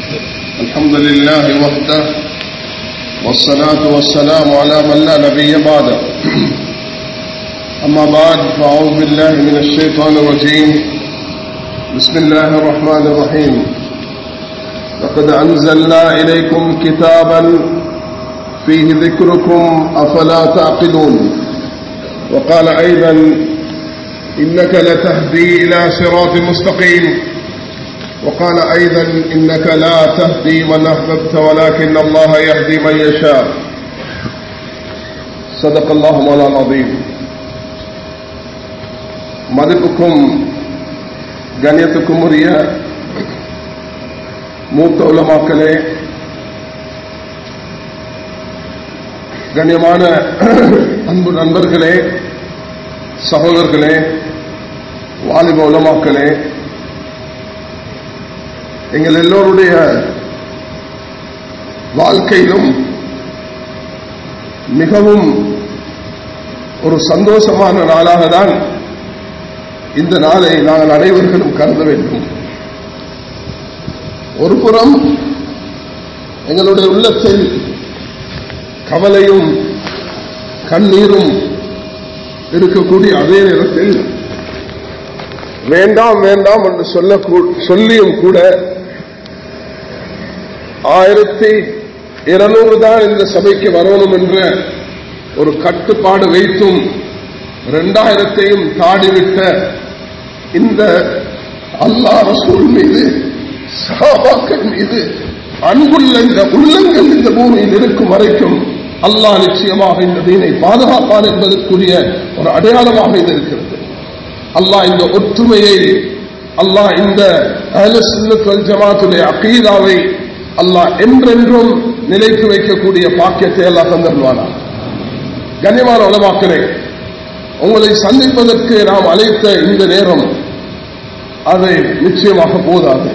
الحمد لله وحده والصلاة والسلام على من لا نبي بعده أما بعد فأعوذ بالله من الشيطان الرجيم بسم الله الرحمن الرحيم لقد أنزلنا إليكم كتابا فيه ذكركم أفلا تعقلون وقال أيضا إنك لتهدي إلى صراط مستقيم وقال أيضا إنك لا تهدي من أحببت ولكن الله يهدي من يشاء صدق الله مولانا العظيم மதிப்புக்கும் கண்ணியத்துக்கும் உரிய மூத்த உலமாக்களே கண்ணியமான அன்பு நண்பர்களே சகோதரர்களே வாலிப உலமாக்களே எங்கள் எல்லோருடைய வாழ்க்கையிலும் மிகவும் ஒரு சந்தோஷமான நாளாக தான் இந்த நாளை நாங்கள் அனைவர்களும் கருத வேண்டும் ஒரு புறம் எங்களுடைய உள்ளத்தில் கவலையும் கண்ணீரும் இருக்கக்கூடிய அதே நேரத்தில் வேண்டாம் வேண்டாம் என்று சொல்ல சொல்லியும் கூட ஆயிரத்தி இருநூறு தான் இந்த சபைக்கு வரணும் என்ற ஒரு கட்டுப்பாடு வைத்தும் இரண்டாயிரத்தையும் தாடிவிட்ட இந்த அல்லா ரசூல் மீது சஹாபாக்கள் மீது அன்புள்ள இந்த உள்ளங்கள் இந்த பூமியில் இருக்கும் வரைக்கும் அல்லாஹ் நிச்சயமாக இந்த தீனை பாதுகாப்பான் என்பதற்குரிய ஒரு அடையாளமாக இது இருக்கிறது அல்லாஹ் இந்த ஒற்றுமையை அல்லாஹ் இந்த ஜமாத்துடைய அகீதாவை அல்லாஹ் என்றென்றும் நிலைத்து வைக்கக்கூடிய பாக்கியத்தை எல்லாம் தந்தருவானா கண்ணியமான உலமாக்கிறேன் உங்களை சந்திப்பதற்கு நாம் அழைத்த இந்த நேரம் அது நிச்சயமாக போதாது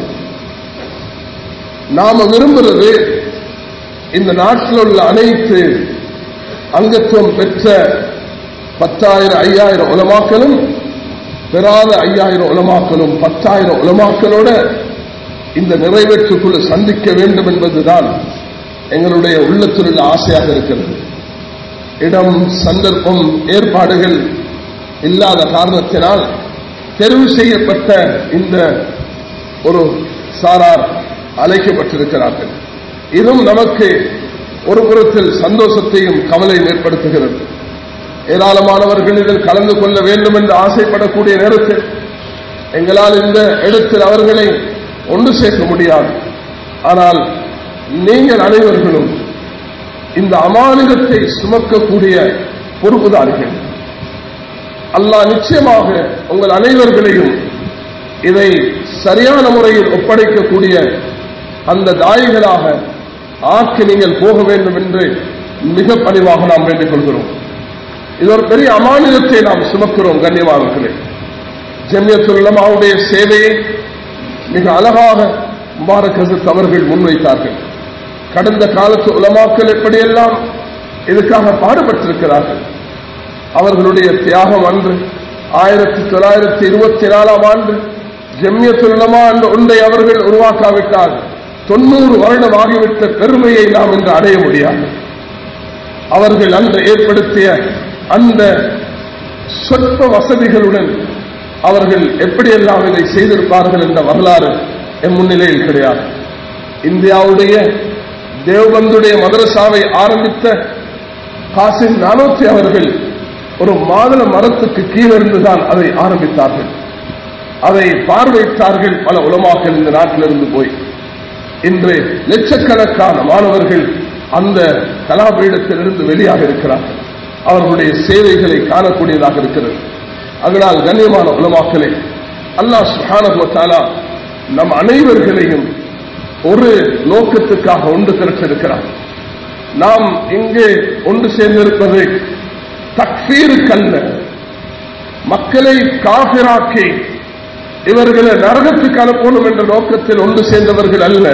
நாம விரும்புறது இந்த நாட்டில் உள்ள அனைத்து அங்கத்துவம் பெற்ற பத்தாயிரம் ஐயாயிரம் உலமாக்களும் பெறாத ஐயாயிரம் உலமாக்களும் பத்தாயிரம் உலமாக்களோட இந்த நிறைவேற்றுக்குள்ள சந்திக்க வேண்டும் என்பதுதான் எங்களுடைய உள்ளத்தில் உள்ள ஆசையாக இருக்கிறது இடம் சந்தர்ப்பம் ஏற்பாடுகள் இல்லாத காரணத்தினால் தெரிவு செய்யப்பட்ட இந்த ஒரு சாரார் அழைக்கப்பட்டிருக்கிறார்கள் இதுவும் நமக்கு ஒரு புறத்தில் சந்தோஷத்தையும் கவலையும் ஏற்படுத்துகிறது ஏராளமானவர்கள் இதில் கலந்து கொள்ள வேண்டும் என்று ஆசைப்படக்கூடிய நேரத்தில் எங்களால் இந்த இடத்தில் அவர்களை ஒன்று சேர்க்க முடியாது ஆனால் நீங்கள் அனைவர்களும் இந்த அமானிதத்தை சுமக்கக்கூடிய பொறுப்புதாரிகள் அல்லாஹ் நிச்சயமாக உங்கள் அனைவர்களையும் இதை சரியான முறையில் ஒப்படைக்கக்கூடிய அந்த தாய்களாக ஆக்கி நீங்கள் போக வேண்டும் என்று மிக பணிவாக நாம் வேண்டிக் கொள்கிறோம் இது ஒரு பெரிய அமானிதத்தை நாம் சுமக்கிறோம் கண்ணியமானவர்களே ஜெமியத்துல்லமாவுடைய சேவையை மிக அழகாக முபாரக் ஹசத் அவர்கள் முன்வைத்தார்கள் கடந்த காலத்து உலமாக்கள் எப்படியெல்லாம் இதுக்காக பாடுபட்டிருக்கிறார்கள் அவர்களுடைய தியாகம் அன்று ஆயிரத்தி தொள்ளாயிரத்தி இருபத்தி நாலாம் ஆண்டு ஜெம்யத்துல்லமா என்ற ஒன்றை அவர்கள் உருவாக்காவிட்டால் தொண்ணூறு வருடம் ஆகிவிட்ட பெருமையை நாம் இன்று அடைய முடியாது அவர்கள் அன்று ஏற்படுத்திய அந்த சொற்ப வசதிகளுடன் அவர்கள் எப்படியெல்லாம் இதை செய்திருப்பார்கள் என்ற வரலாறு என் முன்னிலையில் கிடையாது இந்தியாவுடைய தேவபந்துடைய மதரசாவை ஆரம்பித்த காசிம் நானோத்தி அவர்கள் ஒரு மாதுள மரத்துக்கு கீழிருந்துதான் அதை ஆரம்பித்தார்கள் அதை பார்வையிட்டார்கள் பல உலமாக்கள் இந்த நாட்டிலிருந்து போய் இன்று லட்சக்கணக்கான மாணவர்கள் அந்த கலாபீடத்திலிருந்து வெளியாக இருக்கிறார்கள் அவர்களுடைய சேவைகளை காணக்கூடியதாக இருக்கிறது அதனால் கண்ணியமான உலமாக்களே அல்லாஹ் சுஹானா நம் அனைவர்களையும் ஒரு நோக்கத்துக்காக ஒன்று திரட்டிருக்கிறார் நாம் இங்கே ஒன்று சேர்ந்திருப்பது தக்ஃபீருக்கல்ல மக்களை காபிராக்கி இவர்களை நரகத்துக்கு அனுப்பணும் என்ற நோக்கத்தில் ஒன்று சேர்ந்தவர்கள் அல்ல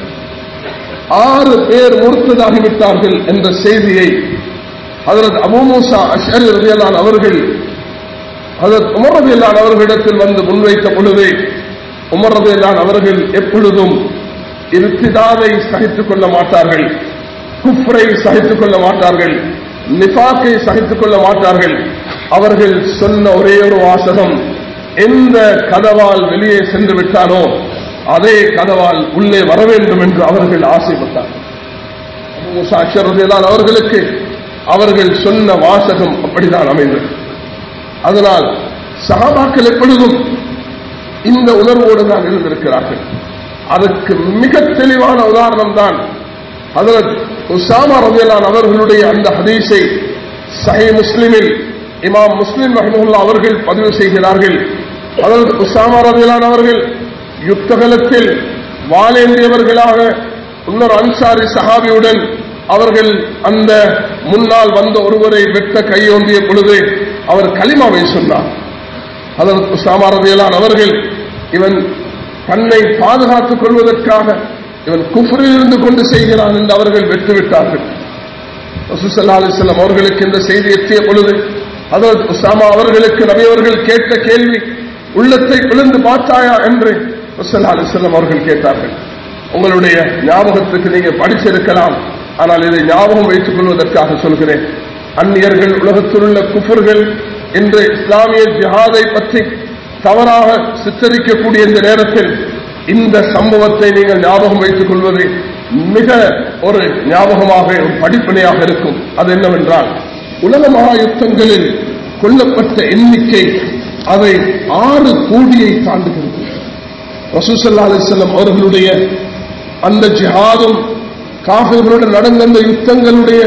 ஆறு பேர் முறுத்ததாகிவிட்டார்கள் என்ற செய்தியை அதற்கு அபுமூசா அஷரி ரதியலான் அவர்கள் அதற்கு உமர் ரதியலான் அவர்களிடத்தில் வந்து முன்வைத்த பொழுது உமர் ரதியலான் அவர்கள் எப்பொழுதும் இருத்திதாவை சகித்துக் கொள்ள மாட்டார்கள் குஃப்ரை சகித்துக் கொள்ள மாட்டார்கள் நிஃபாக்கை சகித்துக் கொள்ள மாட்டார்கள் அவர்கள் சொன்ன ஒரே ஒரு வாசகம் எந்த கதவால் வெளியே சென்று விட்டாரோ அதே கதவால் உள்ளே வர வேண்டும் என்று அவர்கள் ஆசைப்பட்டார்கள் அபூ மூஸா அஷ்அரி ரலியல்லாஹு அன்ஹு அவர்களுக்கு அவர்கள் சொன்ன வாசகம் அப்படிதான் அமைந்தது அதனால் சஹாபாக்கள் எப்பொழுதும் இந்த உணர்வோடு தான் இருந்திருக்கிறார்கள் அதற்கு மிக தெளிவான உதாரணம் தான் ஹதரத் உசாமா ரதியல்லான் அவர்களுடைய அந்த ஹதீஸை சஹி முஸ்லிமில் இமாம் முஸ்லிம் ரஹிமுல்லா அவர்கள் பதிவு செய்கிறார்கள் ஹதரத் உசாமா ரதியல்லான் அவர்கள் யுத்தகலத்தில் வாழேந்தியவர்களாக இன்னொரு அன்சாரி சஹாபியுடன் அவர்கள் அந்த முன்னால் வந்த ஒருவரை வெட்ட கையோந்திய பொழுது அவர் கலிமாவை சொன்னார் அதற்கு உசாமா ரதியல்லான் அவர்கள் இவன் தன்னை பாதுகாத்துக் கொள்வதற்காக இவன் குஃபரில் இருந்து கொண்டு செய்கிறான் என்று அவர்கள் வெட்டுவிட்டார்கள் ரசூசல்லா அலிஸ்லாம் அவர்களுக்கு இந்த செய்தி எத்திய பொழுது அதற்கு உசாமா அவர்களுக்கு நபி அவர்கள் கேட்ட கேள்வி உள்ளத்தை விழுந்து பார்த்தாயா என்று ரசூல்லா அலிஸ்லாம் அவர்கள் கேட்டார்கள் உங்களுடைய ஞாபகத்துக்கு நீங்க படிச்சிருக்கலாம் ஆனால் இதை ஞாபகம் வைத்துக் கொள்வதற்காக சொல்கிறேன் அந்நியர்கள் உலகத்தில் உள்ள குஃபர்கள் என்று இஸ்லாமிய ஜிஹாதை பற்றி தவறாக சித்தரிக்கக்கூடிய இந்த நேரத்தில் இந்த சம்பவத்தை நீங்கள் ஞாபகம் வைத்துக் கொள்வது மிக ஒரு ஞாபகமாக ஒரு படிப்பினையாக இருக்கும் அது என்னவென்றால் உலக மகா யுத்தங்களில் கொல்லப்பட்ட எண்ணிக்கை அதை ஆறு கோடியை தாண்டுகிறது ரசூசல்லா அலிசல்லம் அவர்களுடைய அந்த ஜிஹாதும் காஃபிர்களுடன் நடந்த அந்த யுத்தங்களுடைய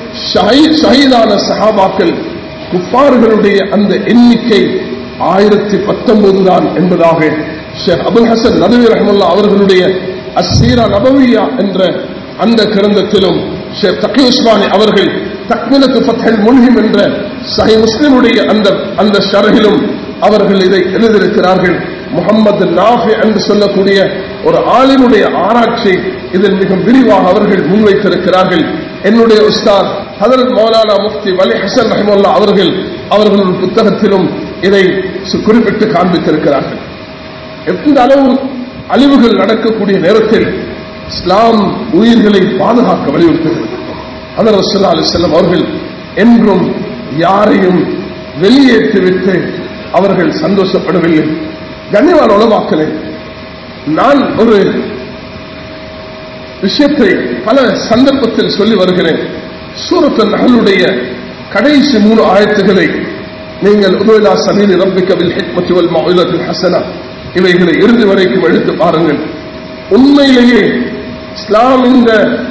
ஷஹீதான சஹாபாக்கள் குஃபார்களுடைய அந்த எண்ணிக்கை ஆயிரத்தி பத்தொன்பது தான் என்பதாக ஷேக் அபுல் ஹசன் நதவி ரஹமுல்லா அவர்களுடைய அசீரா நபவியா என்ற அந்த கிரந்தத்திலும் ஷேக் தக்கி உஸ்மானி அவர்கள் தக்மினத்து ஃபத்ஹல் முன்ஹிம் என்ற சஹி முஸ்லிமுடைய அந்த அந்த ஷரகிலும் அவர்கள் இதை எழுதியிருக்கிறார்கள் முகமது நாஃபி என்று சொல்லக்கூடிய ஒரு ஆளினுடைய ஆராய்ச்சி இதில் மிக விரிவாக அவர்கள் முன்வைத்திருக்கிறார்கள் என்னுடைய உஸ்தாத் ஹதரத் மௌலானா முஃப்தி வலி ஹசன் ரஹமுல்லா அவர்கள் அவர்களுடைய புத்தகத்திலும் இதை குறிப்பிட்டு காண்பித்திருக்கிறார்கள் எந்த அளவு அழிவுகள் நடக்கக்கூடிய நேரத்தில் இஸ்லாம் உயிர்களை பாதுகாக்க வலியுறுத்துகிறது அதர் ரசூல்லா அலி செல்லம் அவர்கள் என்றும் யாரையும் வெளியேற்றிவிட்டு அவர்கள் சந்தோஷப்படவில்லை கண்ணியமான உளவாக்கலை நான் ஒரு விஷயத்தை பல சந்தர்ப்பத்தில் சொல்லி வருகிறேன் சூரத் நகலுடைய கடைசி மூணு ஆயத்துகளை நீங்கள் உதவிலா சமீனி ரப்பிக்கவில் ஹிக்மத்தி வல் மௌலத்தில் ஹசனா இவைகளை இறுதி வரைக்கும் எடுத்து பாருங்கள் உண்மையிலேயே இஸ்லாம் இந்த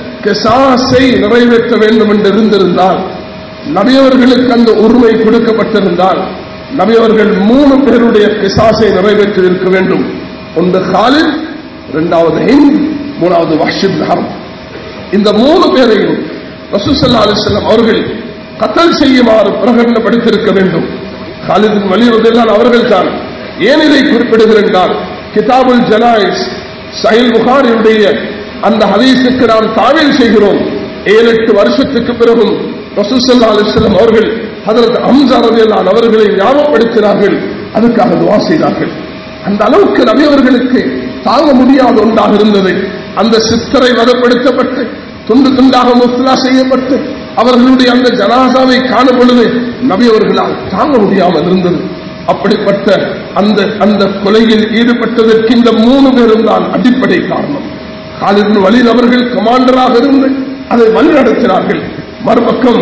கெசாசை நிறைவேற்ற வேண்டும் என்று இருந்திருந்தால் நபியவர்களுக்கு அந்த உரிமை கொடுக்கப்பட்டிருந்தால் நபியவர்கள் மூணு பேருடைய கிசாசை நிறைவேற்றி இருக்க வேண்டும் ஒன்று ஹாலித் இரண்டாவது ஹிந்த் மூணாவது வஷிப் ஹரம் இந்த மூணு பேரையும் ரசூசல்லா அலிஸ்லாம் அவர்கள் கத்தல் செய்யுமாறு பிரகடனப்படுத்தியிருக்க வேண்டும் ஹாலிதின் வலியுறுத்தலாம் அவர்கள் தான் ஏன் இதை குறிப்பிடுகிறேன் கிதாபுல் ஜனாயிஸ் சஹில் புகாரியுடைய அந்த ஹதீஸுக்கு நாம் தாவீல் செய்கிறோம் ஏழு எட்டு வருஷத்துக்கு பிறகும் ரசூசல்லா அலிஸ்லாம் அவர்கள் ஹதரத் அம்சா ரதியல்லான் அவர்களை ஞாபகப்படுத்தினார்கள் அதுக்காக துவா செய்தார்கள் அந்த அளவுக்கு நபி அவர்களுக்கு தாங்க முடியாத ஒன்றாக இருந்தது அந்த சித்தரை வதப்படுத்தப்பட்டு துண்டு துண்டாக முஸ்லா செய்யப்பட்டு அவர்களுடைய அந்த ஜனாசாவை காணும் பொழுது நபி அவர்களால் தாங்க முடியாமல் இருந்தது அப்படிப்பட்ட அந்த அந்த கொலையில் ஈடுபட்டதற்கு இந்த மூணு பேரும் தான் அடிப்படை காரணம் காலின் வலில் அவர்கள் கமாண்டராக இருந்து அதை வழிநடத்தினார்கள் மறுபக்கம்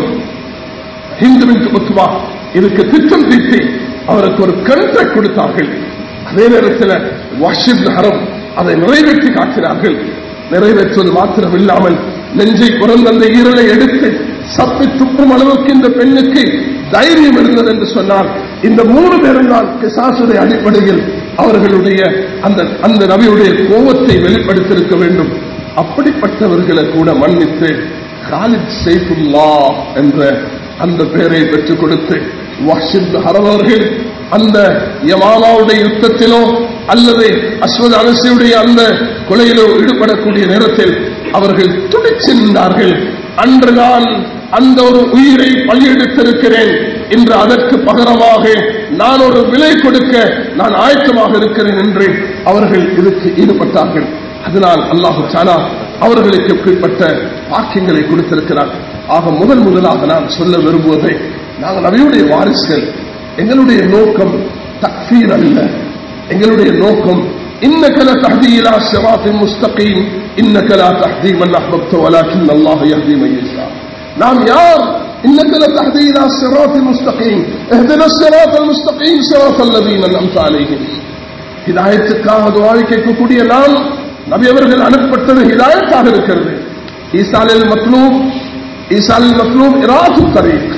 ஹிந்துவின் முத்துவா இதுக்கு திட்டம் தீட்டி அவருக்கு ஒரு கண்ட்ராக்ட் கொடுத்தார்கள் அதே நேரத்தில் வாஷிப் ஹரம் அதை நிறைவேற்றி காட்டினார்கள் நிறைவேற்றுவது மாத்திரம் இல்லாமல் நெஞ்சை குறந்த அந்த ஈரலை எடுத்து சப்பி துப்பும் அளவுக்கு இந்த பெண்ணுக்கு தைரியம் இருந்தது என்று சொன்னால் இந்த மூணு பேரும் தான் கிசாசுடைய அடிப்படையில் அவர்களுடைய அந்த அந்த நபியுடைய கோபத்தை வெளிப்படுத்தியிருக்க வேண்டும் அப்படிப்பட்டவர்களை கூட மன்னித்து காலித் சைஃபுல்லா என்ற அந்த பெயரை பெற்றுக் கொடுத்து வாஷித் ஹரவர்கள் அந்த யமாமாவுடைய யுத்தத்திலோ அல்லது அஸ்வத் அலசியுடைய அந்த கொலையிலோ ஈடுபடக்கூடிய நேரத்தில் அவர்கள் துடிச்சு நின்றார்கள் அன்று நான் அந்த ஒரு உயிரை பலியெடுத்திருக்கிறேன் என்று அதற்கு பகரமாக நான் ஒரு விலை கொடுக்க நான் ஆயத்தமாக இருக்கிறேன் என்று அவர்கள் இதுக்கு ஈடுபட்டார்கள் அதனால் அல்லாஹு தாலா அவர்களுக்கு இப்படிப்பட்ட வாக்கியங்களை கொடுத்திருக்கிறார் ஆக முதல் முதலாக நான் சொல்ல விரும்புவதை நாங்கள் நபியுடைய வாரிசுகள் எங்களுடைய நோக்கம் தக்ஃபீர் அல்ல எங்களுடைய நோக்கம் إنك لتهدي إلى صراط مستقيم إنك لا تهدي من أحببت ولكن الله يهدي من يشاء நாம் யார் إنك لتهدي إلى صراط مستقيم اهدنا الصراط المستقيم صراط الذين أنعمت عليهم ஹிதாயத்துக்காக துவாவை கேட்கக்கூடிய நாம் நபி அவர்கள் அனுப்பப்பட்டது ஹிதாயத்தாக இருக்கிறது ஈசாலில் மத்லூப் ஈசாலில் மத்லூப் இராது தரீக்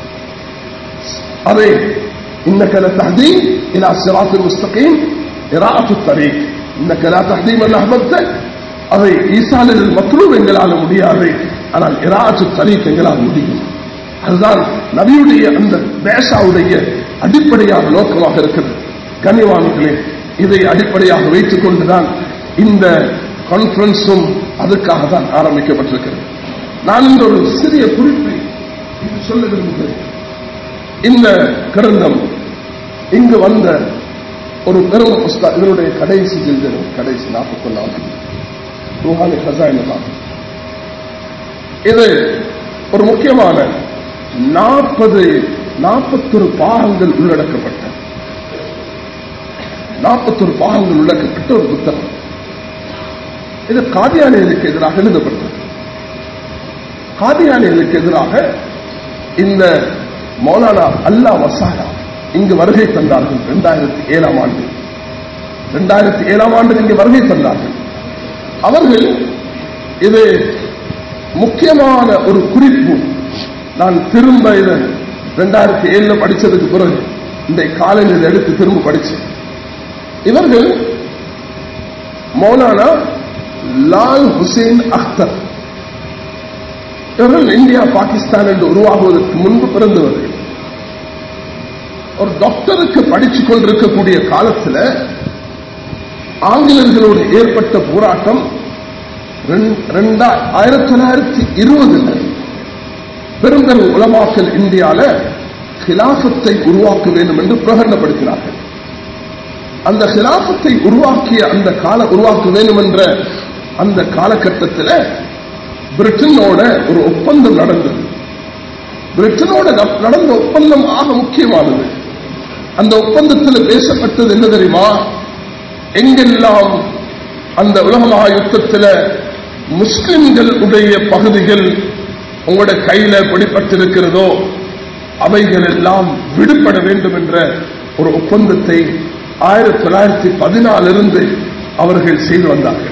அதை إنك لتهدي إلى صراط المستقيم إراءة الطريق إنك لا تهدي من أحببت அதை ஈசாலில் மத்லூப் எங்களால் முடியாது ஆனால் இராத்து தரீக் எங்களால் முடியும் அதுதான் நபியுடைய அந்த பேஷாவுடைய அடிப்படையான நோக்கமாக இருக்கிறது கனிவான்களே இதை அடிப்படையாக வைத்துக் கொண்டுதான் இந்த கான்பரன்ஸும் அதுக்காக தான் ஆரம்பிக்கப்பட்டிருக்கிறது நான் இந்த ஒரு சிறிய குறிப்பை இது சொல்ல விரும்புகிறேன் இந்த கிரந்தம் இங்கு வந்த ஒரு பெரும் புஸ்தா இதனுடைய கடைசி ஜில்தனம் கடைசி நாற்பத்தொன்னாம் ரூஹானி ஹசாயினா இது ஒரு முக்கியமான நாற்பது நாற்பத்தொரு பாகங்கள் உள்ளடக்கப்பட்ட நாற்பத்தொரு பாகங்கள் உள்ளடக்கப்பட்ட ஒரு புத்தகம் இது காதியானியலுக்கு எதிராக எழுதப்பட்டது காதியானியலுக்கு எதிராக இந்த மௌலானா அல்லா வசாலா இங்கு வருகை தந்தார்கள் இரண்டாயிரத்தி ஏழாம் ஆண்டு இரண்டாயிரத்தி ஏழாம் ஆண்டு இங்கு வருகை தந்தார்கள் அவர்கள் இது முக்கியமான ஒரு குறிப்பு நான் திரும்ப இதை ரெண்டாயிரத்தி ஏழுல படிச்சதுக்கு பிறகு இந்த காலையில் இதை எடுத்து திரும்ப படிச்சேன் இவர்கள் மௌலானா லால் ஹுசேன் அக்தர் இவர்கள் இந்தியா பாகிஸ்தான் என்று உருவாகுவதற்கு முன்பு பிறந்தவர்கள் ஒரு டாக்டருக்கு படித்துக் கொண்டிருக்கக்கூடிய காலத்தில் ஆங்கிலர்களோடு ஏற்பட்ட போராட்டம் ஆயிரத்தி தொள்ளாயிரத்தி இருபதுல பெருந்தரும் உலமாக்கல் இந்தியால கிலாபத்தை உருவாக்க வேண்டும் என்று பிரகடனப்படுத்தினார்கள் அந்த கிலாபத்தை உருவாக்கிய அந்த கால உருவாக்க வேண்டும் என்ற அந்த காலகட்டத்தில் பிரிட்டனோட ஒரு ஒப்பந்தம் நடந்தது பிரிட்டனோட நடந்த ஒப்பந்தம் ஆக முக்கியமானது அந்த ஒப்பந்தத்தில் பேசப்பட்டது என்ன தெரியுமா எங்கெல்லாம் அந்த உலகமகா யுத்தத்தில் முஸ்லிம்கள் உடைய பகுதிகள் உங்களோட கையில பிடிப்பட்டிருக்கிறதோ அவைகள் எல்லாம் விடுபட வேண்டும் என்ற ஒரு ஒப்பந்தத்தை ஆயிரத்தி தொள்ளாயிரத்தி பதினாலிருந்து அவர்கள் செய்து வந்தார்கள்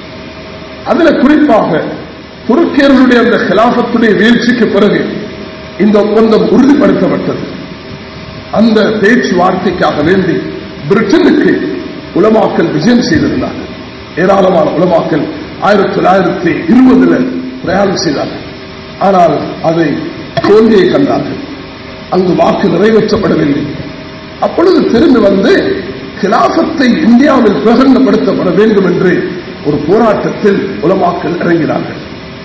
அதுல குறிப்பாக துருக்கியர்களுடைய அந்த கிலாபத்துடைய வீழ்ச்சிக்கு பிறகு இந்த ஒப்பந்தம் உறுதிப்படுத்தப்பட்டது அந்த பேச்சுவார்த்தைக்காக வேண்டி பிரிட்டனுக்கு உலமாக்கல் விஜயம் செய்திருந்தார்கள் ஏராளமான உலமாக்கல் ஆயிரத்தி தொள்ளாயிரத்தி இருபதுல பிரயாணம் செய்தார்கள் ஆனால் அதை தோல்வியை கண்டார்கள் அங்கு வாக்கு நிறைவேற்றப்படவில்லை அப்பொழுது திரும்பி வந்து கிலாபத்தை இந்தியாவில் பிரகடனப்படுத்தப்பட வேண்டும் என்று ஒரு போராட்டத்தில் உலமாக்கல் இறங்கினார்கள்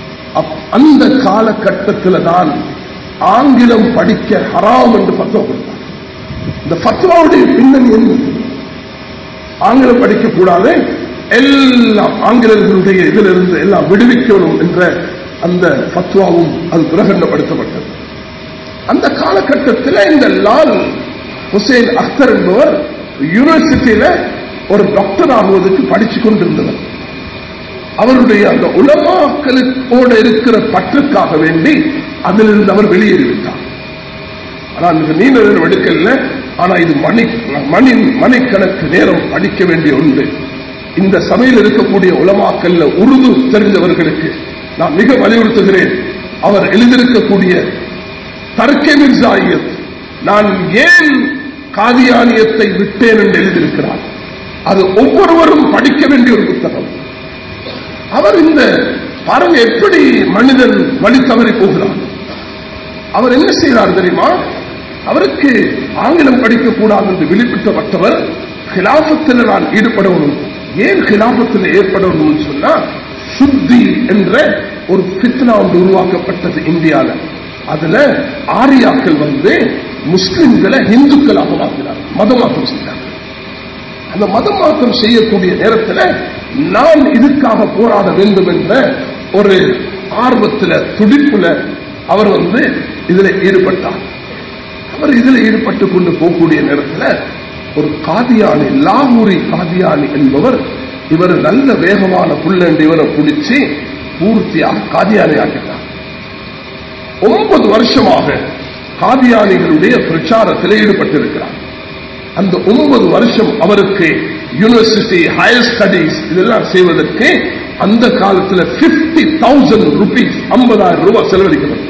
அந்த காலகட்டத்தில் தான் ஆங்கிலம் படிக்க ஹராம் என்று பத்துவா கொடுத்தார் இந்த பத்துவாவுடைய பின்னணி என்ன ஆங்கிலம் படிக்கக்கூடாது எல்லாம் ஆங்கிலர்களுடைய இதிலிருந்து எல்லாம் விடுவிக்கணும் என்ற அந்த பத்வாவும் அது பிரகடனப்படுத்தப்பட்டது அந்த காலகட்டத்தில் இந்த லால் ஹுசேன் அக்தர் என்பவர் யூனிவர்சிட்டியில ஒரு டாக்டர் ஆகுவதற்கு படிச்சு கொண்டிருந்தவர் அவருடைய அந்த உலமாக்களுக்கோடு இருக்கிற பற்றுக்காக வேண்டி அதிலிருந்து அவர் வெளியேறிவிட்டார் ஆனால் மிக நீண்ட நேரம் எடுக்கல ஆனா இது மணி மணி மணிக்கணக்கு நேரம் படிக்க வேண்டிய ஒன்று இந்த சபையில் இருக்கக்கூடிய உலமாக்கல்ல உருது தெரிந்தவர்களுக்கு நான் மிக வலியுறுத்துகிறேன் அவர் எழுதியிருக்கக்கூடிய தர்கே மிர்சாயத் நான் ஏன் காதியானியத்தை விட்டேன் என்று எழுதியிருக்கிறார் அது ஒவ்வொருவரும் படிக்க வேண்டிய ஒரு புத்தகம் அவர் இந்த பாருங்க எப்படி மனிதன் வழி தவறி போகிறார் அவர் என்ன செய்கிறார் தெரியுமா அவருக்கு ஆங்கிலம் படிக்கக்கூடாது என்று விழிப்பிட்டப்பட்டவர் கிலாபத்தில் நான் ஈடுபடணும் ஏன் கிலாபத்தில் ஏற்படணும் சொன்னா சுத்தி என்ற ஒரு பித்னா ஒன்று உருவாக்கப்பட்டது இந்தியாவில் அதுல ஆரியாக்கள் வந்து முஸ்லிம்களை இந்துக்களாக மாற்றினார் மதமாற்றம் செய்தார் அந்த மதம் மாற்றம் செய்யக்கூடிய நேரத்தில் நான் இதுக்காக போராட வேண்டும் என்ற ஒரு ஆர்வத்துல துடிப்புல அவர் வந்து இதுல ஈடுபட்டார் அவர் இதுல ஈடுபட்டு கொண்டு போகக்கூடிய நேரத்துல ஒரு காதியானி லாகூரி காதியானி என்பவர் இவர் நல்ல வேகமான புல்லண்டு இவரை பிடிச்சி பூர்த்தியாக காதியானி ஆக்கிட்டார் ஒன்பது வருஷமாக காதியானிகளுடைய பிரச்சாரத்தில் ஈடுபட்டிருக்கிறார் அந்த ஒன்பது வருஷம் அவருக்கு யூனிவர்சிட்டி ஹையர் ஸ்டடீஸ் இதெல்லாம் செய்வதற்கு அந்த காலத்தில் பிப்டி தௌசண்ட் ருபீஸ் ஐம்பதாயிரம் ரூபாய் செலவழிக்கப்பட்டது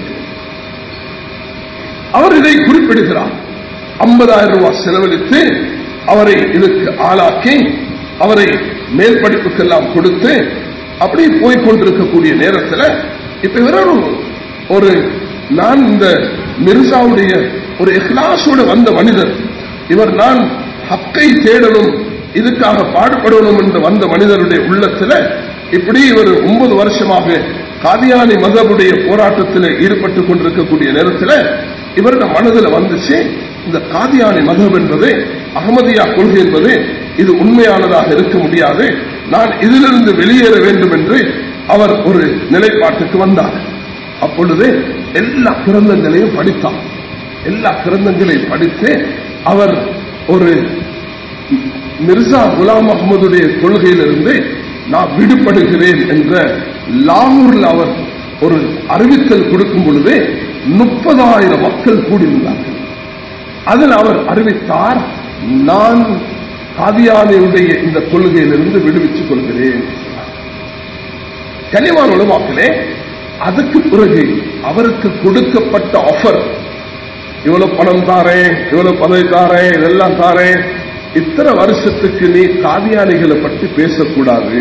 அவர் இதை குறிப்பிடுகிறார் ஐம்பதாயிரம் ரூபாய் செலவழித்து அவரை இதுக்கு ஆளாக்கி அவரை மேல் படிப்புக்கெல்லாம் கொடுத்து அப்படி போய்கொண்டிருக்கக்கூடிய நேரத்தில் இப்ப இவர் ஒரு நான் இந்த மிர்சாவுடைய ஒரு இஹ்லாசோடு வந்த மனிதர் இவர் நான் ஹக்கை தேடணும் இதுக்காக பாடுபடணும் என்று வந்த மனிதருடைய உள்ளத்துல இப்படி இவர் ஒன்பது வருஷமாக காதியானி மதபுடைய போராட்டத்தில் ஈடுபட்டுக் கொண்டிருக்கக்கூடிய நேரத்தில் இவருடைய மனதில் வந்துச்சு இந்த காதியானி மதம் என்பது அகமதியா கொள்கை என்பது இது உண்மையானதாக இருக்க முடியாது நான் இதிலிருந்து வெளியேற வேண்டும் என்று அவர் ஒரு நிலைப்பாட்டுக்கு வந்தார் அப்பொழுது எல்லா கிரந்தங்களையும் படித்தார் எல்லா கிரந்தங்களையும் படித்து அவர் ஒரு மிர்சா குலாம் அகமதுடைய கொள்கையிலிருந்து நான் விடுபடுகிறேன் என்ற லாகூரில் அவர் ஒரு அறிவித்தல் கொடுக்கும் பொழுது முப்பதாயிரம் மக்கள் கூடியிருந்தார்கள் அதில் அவர் அறிவித்தார் நான் காதியானியுடைய இந்த கொள்கையிலிருந்து விடுவித்துக் கொள்கிறேன் கனிவான உலமாக்களே அதுக்கு பிறகு அவருக்கு கொடுக்கப்பட்ட ஆஃபர் இவ்வளவு பணம் தாரேன் இவ்வளவு பதவி தாரேன் இதெல்லாம் தாரேன் இத்தனை வருஷத்துக்கு நீ காதியானிகளை பற்றி பேசக்கூடாது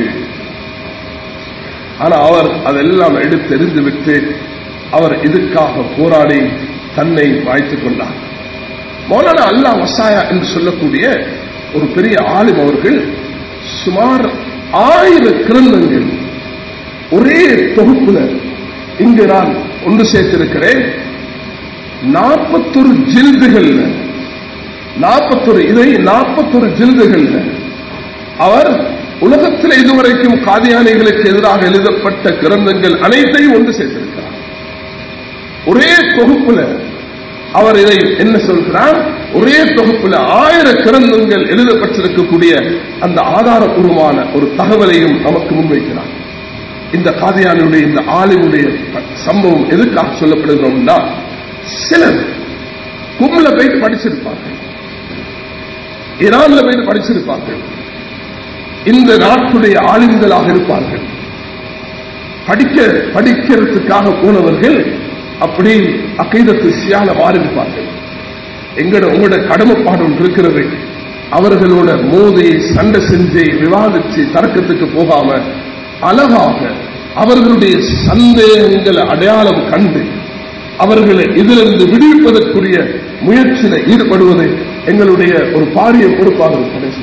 ஆனா அவர் அதெல்லாம் எடுத்து எறிந்து விட்டு அவர் இதுக்காக போராடி தன்னை வாய்த்துக் கொண்டார் மௌலானா அல்லா வசாயா என்று சொல்லக்கூடிய ஒரு பெரிய ஆளும் அவர்கள் சுமார் ஆயிரம் கிரந்தங்கள் ஒரே தொகுப்புல இங்கு நான் ஒன்று சேர்த்திருக்கிறேன் நாற்பத்தொரு ஜில்துகள் நாற்பத்தொரு இதை நாற்பத்தொரு ஜில்துகள் அவர் உலகத்தில் இதுவரைக்கும் காதியானிகளுக்கு எதிராக எழுதப்பட்ட கிரந்தங்கள் அனைத்தையும் ஒன்று சேர்த்திருக்கிறார் ஒரே தொகுப்புல அவர் இதை என்ன சொல்கிறார் ஒரே தொகுப்புல ஆயிர கிரந்தங்கள் எழுதப்பட்டிருக்கக்கூடிய அந்த ஆதாரபூர்வமான ஒரு தகவலையும் நமக்கு முன்வைக்கிறார் இந்த காதியானுடைய இந்த ஆலிமுடைய சம்பவம் எதுக்காக சொல்லப்படுகிறோம்னா சிலர் கும்ல போய் படிச்சிருப்பார்கள் ஈரான்ல போய் படிச்சிருப்பார்கள் இந்த நாட்டுடைய ஆளுங்களாக இருப்பார்கள் படிக்க படிக்கிறதுக்காக போனவர்கள் அப்படி அகைதத்து சியால மாறிருப்பார்கள் எங்கட உங்களோட கடமைப்பாடு ஒன்று இருக்கிறது அவர்களோட மோதி சண்டை செஞ்சு விவாதிச்சு தர்க்கத்துக்கு போகாம அழகாக அவர்களுடைய சந்தேகங்களை அடையாளம் கண்டு அவர்களை இதிலிருந்து விடுவிப்பதற்குரிய முயற்சியில் ஈடுபடுவது எங்களுடைய ஒரு பாரிய பொறுப்பாக கடைசி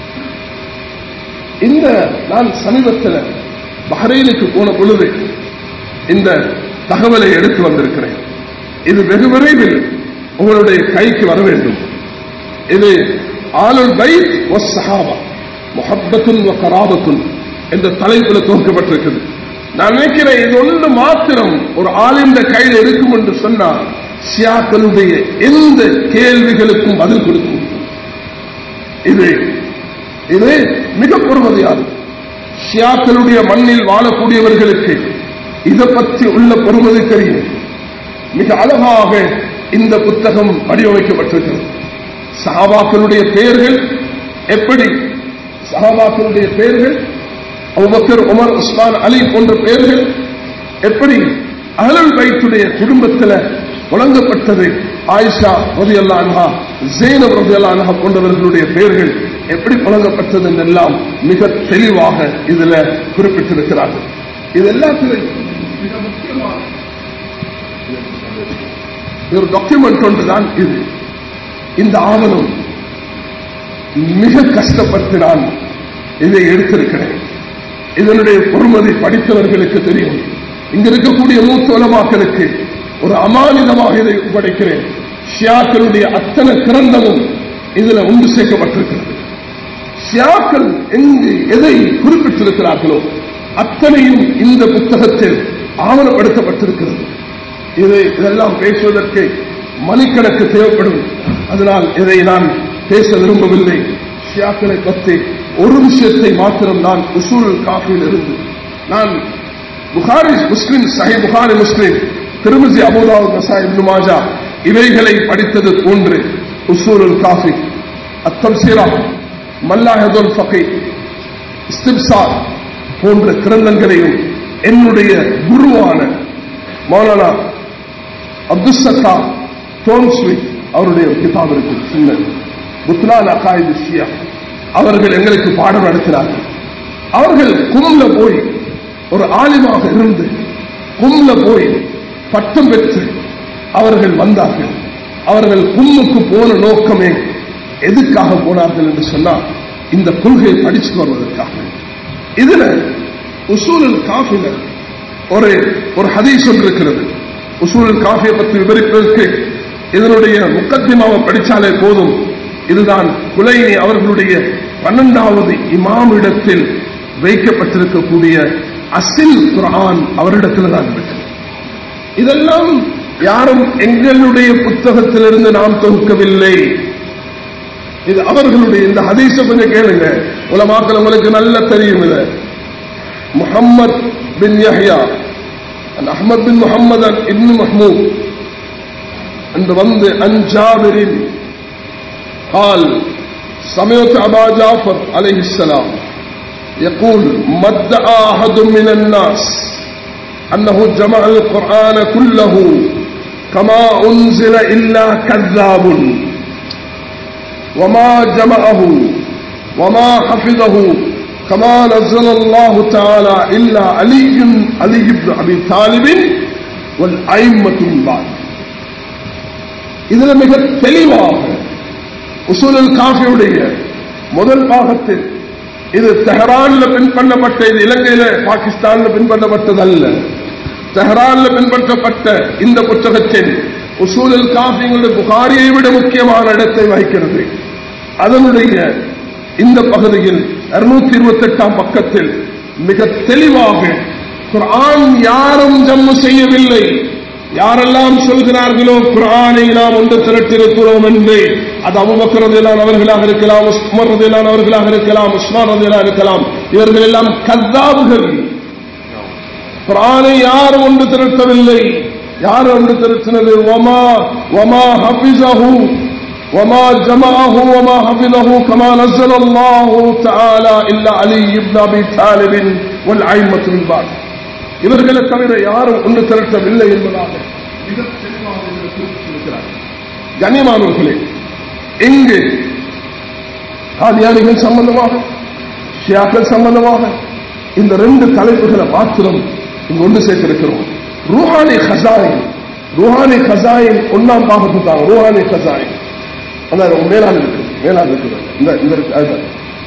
இந்த நான் சமீபத்தில் பஹ்ரைனுக்கு போன பொழுது இந்த தகவலை எடுத்து வந்திருக்கிறேன் இது வெகு விரைவில் உங்களுடைய கைக்கு வர வேண்டும் இது ஆளுல் பைத் ஒஸ் சஹாபா முஹப்பத்துன் வ கராபத்துன் என்ற தலைப்பில் துவக்கப்பட்டிருக்கிறது நான் நினைக்கிறேன் இது ஒன்று மாத்திரம் ஒரு ஆளிந்த கையில் இருக்கும் என்று சொன்னால் சியாக்களுடைய எந்த கேள்விகளுக்கும் பதில் கொடுக்க முடியும் இது இது மிக பொறுமதியானது ஷியாக்களுடைய மண்ணில் வாழக்கூடியவர்களுக்கு இதை பற்றி உள்ள பொறுமதி தெரியும் மிக அழகாக இந்த புத்தகம் வடிவமைக்கப்பட்டிருக்கிறது சஹாபாக்களுடைய பெயர்கள் எப்படி சஹாபாக்களுடைய பெயர்கள் அபுபக்கர் உமர் உஸ்மான் அலி போன்ற பெயர்கள் எப்படி அகலல் பைத்துடைய குடும்பத்தில் வழங்கப்பட்டது ஆயிஷா ரதி அல்லா அன்ஹா ஜெயினப் ரதி அல்லா அன்ஹா போன்றவர்களுடைய பெயர்கள் எப்படி வழங்கப்பட்டது என்றெல்லாம் மிக தெளிவாக இதுல குறிப்பிட்டிருக்கிறார்கள் இது எல்லாத்திலும் மிக முக்கியமான ஒரு டாக்குமெண்ட் ஒன்றுதான் இது இந்த ஆவணம் மிக கஷ்டப்பட்டு நான் இதை எடுத்திருக்கிறேன் இதனுடைய பொறுமதி படித்தவர்களுக்கு தெரியும் இங்க இருக்கக்கூடிய மூத்த உலமாக்களுக்கு ஒரு அமானிதமாக இதை ஒப்படைக்கிறேன் ஷியாக்களுடைய அத்தனை கிரந்தமும் இதுல ஒன்று சேர்க்கப்பட்டிருக்கிறது ஷியாக்கள் எங்கு எதை குறிப்பிட்டிருக்கிறார்களோ அத்தனையும் இந்த புத்தகத்தில் ஆவணப்படுத்தப்பட்டிருக்கிறது இதை இதெல்லாம் பேசுவதற்கு மணிக்கணக்கு தேவைப்படும் அதனால் இதை நான் பேச விரும்பவில்லை ஷியாக்களை பற்றி ஒரு விஷயத்தை மாத்திரம் நான் உசூல் காஃபியில் இருந்து நான் புகாரி முஸ்லிம் சஹி புகாரி முஸ்லிம் திருமிசி அபுதாவுத் நசாய் இப்னு மாஜா இவைகளை படித்தது போன்று உசூலுல் காஃபி அத்தம்சீரா மல்லாஹதுல் ஃபகி இஸ்திப்சார் போன்ற கிரந்தங்களையும் என்னுடைய குருவான மௌலானா அப்துல் சத்தா டோன்ஸ்வி அவருடைய ஒரு கிதாப் இருக்கு சின்ன புத்லான் அகாயிது ஷியா அவர்கள் எங்களுக்கு பாடம் நடத்தினார்கள் அவர்கள் கும்ல போய் ஒரு ஆலிமாக இருந்து கும்ல போய் பட்டம் பெற்று அவர்கள் வந்தார்கள் அவர்கள் கும்முக்கு போன நோக்கமே எதுக்காக போனார்கள் என்று சொன்னால் இந்த கொள்கையை படிச்சுட்டு வருவதற்காக இதுல உசூலில் காஃபில ஒரு ஒரு ஹதீஸ் ஒன்று இருக்கிறது உசூலில் காஃபியை பற்றி விவரிப்பதற்கு இதனுடைய முக்கத்திமாவை படிச்சாலே போதும் இதுதான் குலைனி அவர்களுடைய பன்னெண்டாவது இமாமிடத்தில் வைக்கப்பட்டிருக்கக்கூடிய அசில் குரான் அவரிடத்தில் தான் இருக்கு இதெல்லாம் யாரும் எங்களுடைய புத்தகத்திலிருந்து நாம் தொகுக்கவில்லை இது அவர்களுடைய இந்த ஹதீஸ கொஞ்சம் கேளுங்க உலமாக்கள் உங்களுக்கு நல்ல தெரியும் இது முஹம்மத் பின் யஹ்யா அஹ்மத் பின் முஹம்மது இப்னு மஹ்மூத் என்று வந்து அஞ்சாபிரின் قال سمعت أبا جعفر عليه السلام يقول ما ادعى أحد من الناس أنه جمع القرآن كله كما أنزل إلا كذاب وما جمعه وما حفظه كما نزل الله تعالى إلا علي علي بن أبي طالب والأئمة من بعد இதில் மிக தெளிவாக உசூலுல் காஃபியுடைய முதல் பாகத்தில் இது தெஹரான்ல பின்பற்றப்பட்ட இது இலங்கையில பாகிஸ்தான்ல பின்பற்றப்பட்டதல்ல தெஹரான்ல பின்பற்றப்பட்ட இந்த புத்தகத்தில் உசூலுல் காஃபிங்களுடைய புகாரியை விட முக்கியமான இடத்தை வகிக்கிறது அதனுடைய இந்த பகுதியில் இருநூத்தி இருபத்தி எட்டாம் பக்கத்தில் மிக தெளிவாக குர்ஆன் யாரும் ஜம்மு செய்யவில்லை யாரெல்லாம் சொல்கிறார்களோ குரானை நாம் ஒன்று திரட்டிருக்கிறோம் என்று அது அபுபக்கரதிலான் அவர்களாக இருக்கலாம் உஸ்மர் ரதிலான் அவர்களாக இருக்கலாம் உஸ்மான் ரதிலா இருக்கலாம் இவர்கள் எல்லாம் கத்தாபுகள் குரானை யாரும் ஒன்று திரட்டவில்லை யார் ஒன்று திரட்டினது ஒமா ஒமா ஹபிசஹு وما جمعه وما حفظه كما نزل الله تعالى إلا علي بن أبي طالب والعيمة من بعد இவர்களை தவிர யாரும் ஒன்று திரட்டவில்லை என்பதாக மிக தெளிவாக இதில் குறிப்பிட்டிருக்கிறார் கண்ணியமானவர்களே இங்கு காதியானிகள் சம்பந்தமாக ஷியாக்கள் சம்பந்தமாக இந்த ரெண்டு தலைப்புகளை மாத்திரம் இங்கு ஒன்று சேர்த்திருக்கிறோம் ரூஹானி ஹசாயின் ரூஹானி ஹசாயின் ஒன்னாம் பாகத்து தான் ரூஹானி ஹசாயின் அதான் மேலாள் இருக்கு மேலாள் இருக்குது இந்த இந்த இருக்கு அதுதான்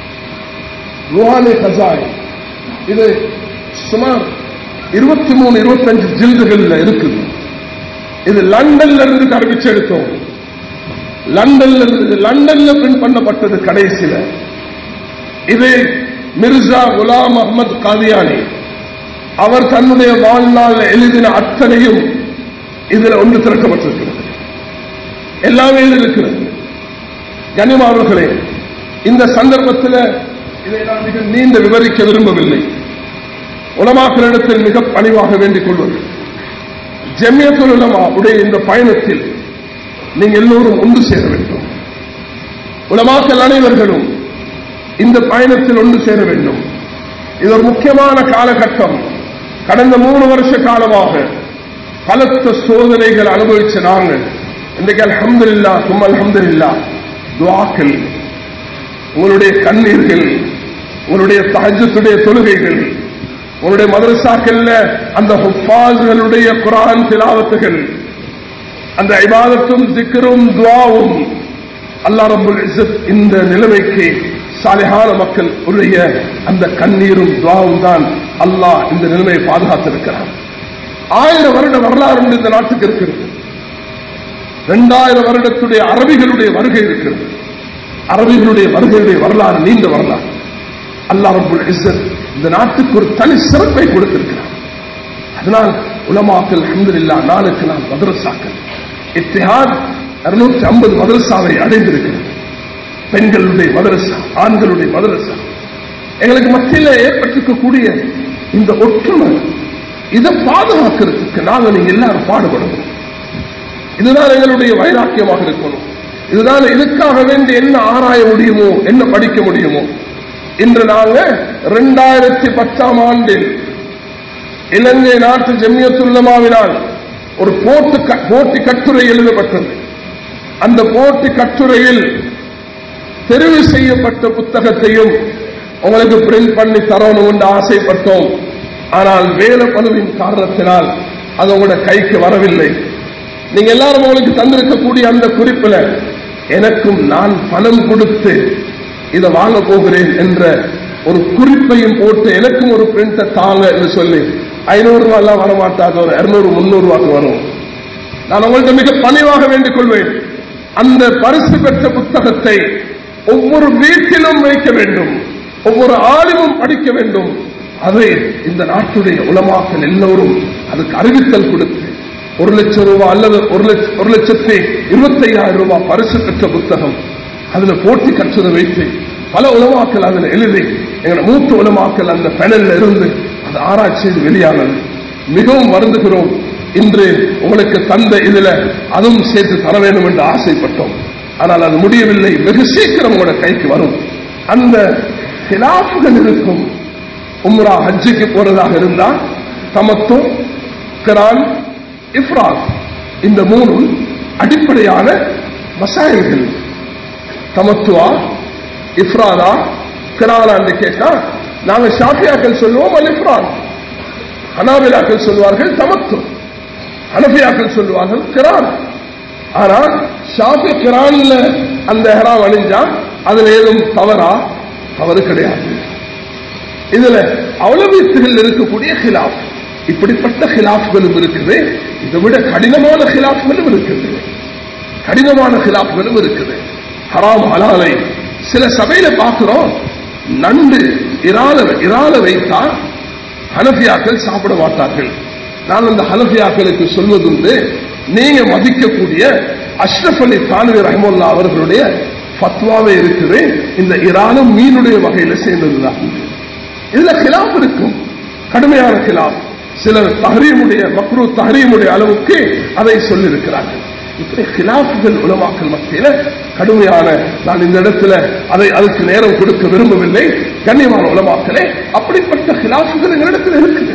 ரூஹானி ஹசாயின் இது சுமார் இருபத்தி மூணு இருபத்தஞ்சு ஜில்துகள்ல இருக்குது இது லண்டன்ல இருந்து கற்பிச்சு எடுத்தோம் லண்டன்ல இருந்து லண்டன்ல பிரிண்ட் பண்ணப்பட்டது கடைசியில இது மிர்சா குலாம் அஹமத் காதியானி அவர் தன்னுடைய வாழ்நாள் எழுதின அத்தனையும் இதுல ஒன்று திறக்கப்பட்டிருக்கிறது எல்லாமே இதில் இருக்கிறது கனிமாவர்களே இந்த சந்தர்ப்பத்தில் இதை நான் மிக நீண்ட விவரிக்க விரும்பவில்லை உலமாக்களிடத்தில் மிக பணிவாக வேண்டிக் கொள்வது ஜெமியத்துல் உலமா உடைய இந்த பயணத்தில் நீங்க எல்லோரும் ஒன்று சேர வேண்டும் உலமாக்கள் அனைவர்களும் இந்த பயணத்தில் ஒன்று சேர வேண்டும் இது ஒரு முக்கியமான காலகட்டம் கடந்த மூணு வருஷ காலமாக பலத்த சோதனைகள் அனுபவிச்ச நாங்கள் இன்றைக்கு அல்ஹம்துலில்லா சும் அல்ஹம்துலில்லா துவாக்கள் உங்களுடைய கண்ணீர்கள் உங்களுடைய தஹஜத்துடைய தொழுகைகள் உங்களுடைய மதரசாக்கள்ல அந்த ஹுஃபாஸ்களுடைய குரான் திலாவத்துகள் அந்த இபாதத்தும் திக்கரும் துவாவும் அல்லா ரபுல் இஸ்ஸத் இந்த நிலைமைக்கு சாலிஹான மக்கள் உடைய அந்த கண்ணீரும் துவாவும் தான் அல்லாஹ் இந்த நிலைமையை பாதுகாத்திருக்கிறார் ஆயிரம் வருட வரலாறு உண்டு இந்த நாட்டுக்கு இருக்கிறது இரண்டாயிரம் வருடத்துடைய அரபிகளுடைய வருகை இருக்கிறது அரபிகளுடைய வருகையுடைய வரலாறு நீண்ட வரலாறு அல்லாஹ் ரப்புல் இஸ்ஸத் இந்த நாட்டுக்கு ஒரு தனி சிறப்பை கொடுத்திருக்கிறார் அதனால் உலமாக்கல் அல்ஹம்துலில்லாஹ் நாளுக்கு நாள் மதரசாக்கள் இத்திஹாத் 250 ஐம்பது மதரசாவை அடைந்திருக்கிறது பெண்களுடைய மதரசா ஆண்களுடைய மதரசா எங்களுக்கு மத்தியில் ஏற்பட்டிருக்கக்கூடிய இந்த ஒற்றுமை இதை பாதுகாக்கிறதுக்கு நாங்கள் நீங்க எல்லாரும் பாடுபடணும் இதுதான் எங்களுடைய வைராக்கியமாக இருக்கணும் இதுதான் இதுக்காக வேண்டி என்ன ஆராய முடியுமோ என்ன படிக்க முடியுமோ இன்று நாங்க இரண்டாயிரத்தி பத்தாம் ஆண்டில் இலங்கை நாட்டு ஜெமியத்துல்லமாவினால் ஒரு போட்டு க- போட்டி கட்டுரை எழுதப்பட்டது அந்த போட்டி கட்டுரையில் தெரிவு செய்யப்பட்ட புத்தகத்தையும் உங்களுக்கு பிரிண்ட் பண்ணி தரணும் என்று ஆசைப்பட்டோம் ஆனால் வேலை பழுவின் காரணத்தினால் அது உங்களோட கைக்கு வரவில்லை நீங்க எல்லாரும் உங்களுக்கு தந்திருக்கக்கூடிய அந்த குறிப்பில் எனக்கும் நான் பணம் கொடுத்து இதை வாங்க போகிறேன் என்ற ஒரு குறிப்பையும் போட்டு எனக்கும் ஒரு பிரிண்ட தாங்க என்று சொல்லி ஐநூறு ரூபாய் எல்லாம் வரமாட்டாது ஒரு இருநூறு முன்னூறு ரூபாய்க்கு வரும் நான் உங்கள்கிட்ட மிக பணிவாக வேண்டிக் கொள்வேன் அந்த பரிசு பெற்ற புத்தகத்தை ஒவ்வொரு வீட்டிலும் வைக்க வேண்டும் ஒவ்வொரு ஆளுமும் படிக்க வேண்டும் அதை இந்த நாட்டுடைய உலமாக்கள் எல்லோரும் அதுக்கு அறிவித்தல் கொடுத்து ஒரு லட்சம் ரூபாய் அல்லது ஒரு லட்ச- ஒரு லட்சத்தி இருபத்தி ஐயாயிரம் ரூபாய் பரிசு பெற்ற புத்தகம் அதுல போட்டி கட்டுரை வைத்து பல உலமாக்கள் அதுல எழுதி எங்களோட மூத்த உலமாக்கள் அந்த பெனல்ல இருந்து அது ஆராய்ச்சி செய்து வெளியானது மிகவும் வருந்துகிறோம் இன்று உங்களுக்கு தந்த இதுல அதுவும் சேர்த்து தர வேண்டும் என்று ஆசைப்பட்டோம் ஆனால் அது முடியவில்லை வெகு சீக்கிரம் உங்களோட கைக்கு வரும் அந்த கிலாஃபுகள் இருக்கும் உம்ரா ஹஜ்ஜுக்கு போறதாக இருந்தால் தமத்தும் கிரான் இஃப்ராத் இந்த மூணும் அடிப்படையான மசாயல்கள் தமத்துவா இஃப்ராதா கிரானான்னு கேட்டா நாங்க ஷாஃபியாக்கள் சொல்லுவோம் அல் இஃப்ராத் ஹனாபிலாக்கள் சொல்வார்கள் தமத்து ஹனபியாக்கள் சொல்வார்கள் கிரான் ஆனால் ஷாஃபி கிரான்ல அந்த ஹெராம் அணிஞ்சா அதுல ஏதும் தவறா தவறு கிடையாது இதுல அவ்வளவீத்துகள் இருக்கக்கூடிய ஹிலாஃப் இப்படிப்பட்ட ஹிலாஃப்களும் இருக்குது இதை விட கடினமான ஹிலாஃப்களும் இருக்குது கடினமான ஹிலாஃப்களும் இருக்குது ஹராம் ஹலாலை சில சபையில பார்க்கிறோம் நண்டு இறால இறால வைத்தா ஹனஃபியாக்கள் சாப்பிட மாட்டார்கள் நான் அந்த ஹனஃபியாக்களுக்கு சொல்வதுண்டு நீங்க மதிக்கக்கூடிய அஷ்ரஃப் அலி தானவி ரஹமுல்லா அவர்களுடைய ஃபத்வாவே இருக்குது இந்த இறாலும் மீனுடைய வகையில சேர்ந்ததுதான் இதுல கிலாப் இருக்கும் கடுமையான கிலாப் சிலர் தஹரீமுடைய மக்ரூ தஹரீமுடைய அளவுக்கு அதை சொல்லியிருக்கிறார்கள் இப்படி கிலாஃபுகள் உலமாக்கல் மத்தியில கடுமையான நான் இந்த இடத்துல அதை அதுக்கு நேரம் கொடுக்க விரும்பவில்லை கண்ணியமான உலமாக்களே அப்படிப்பட்ட கிலாஃபுகள் எங்களிடத்தில் இருக்குது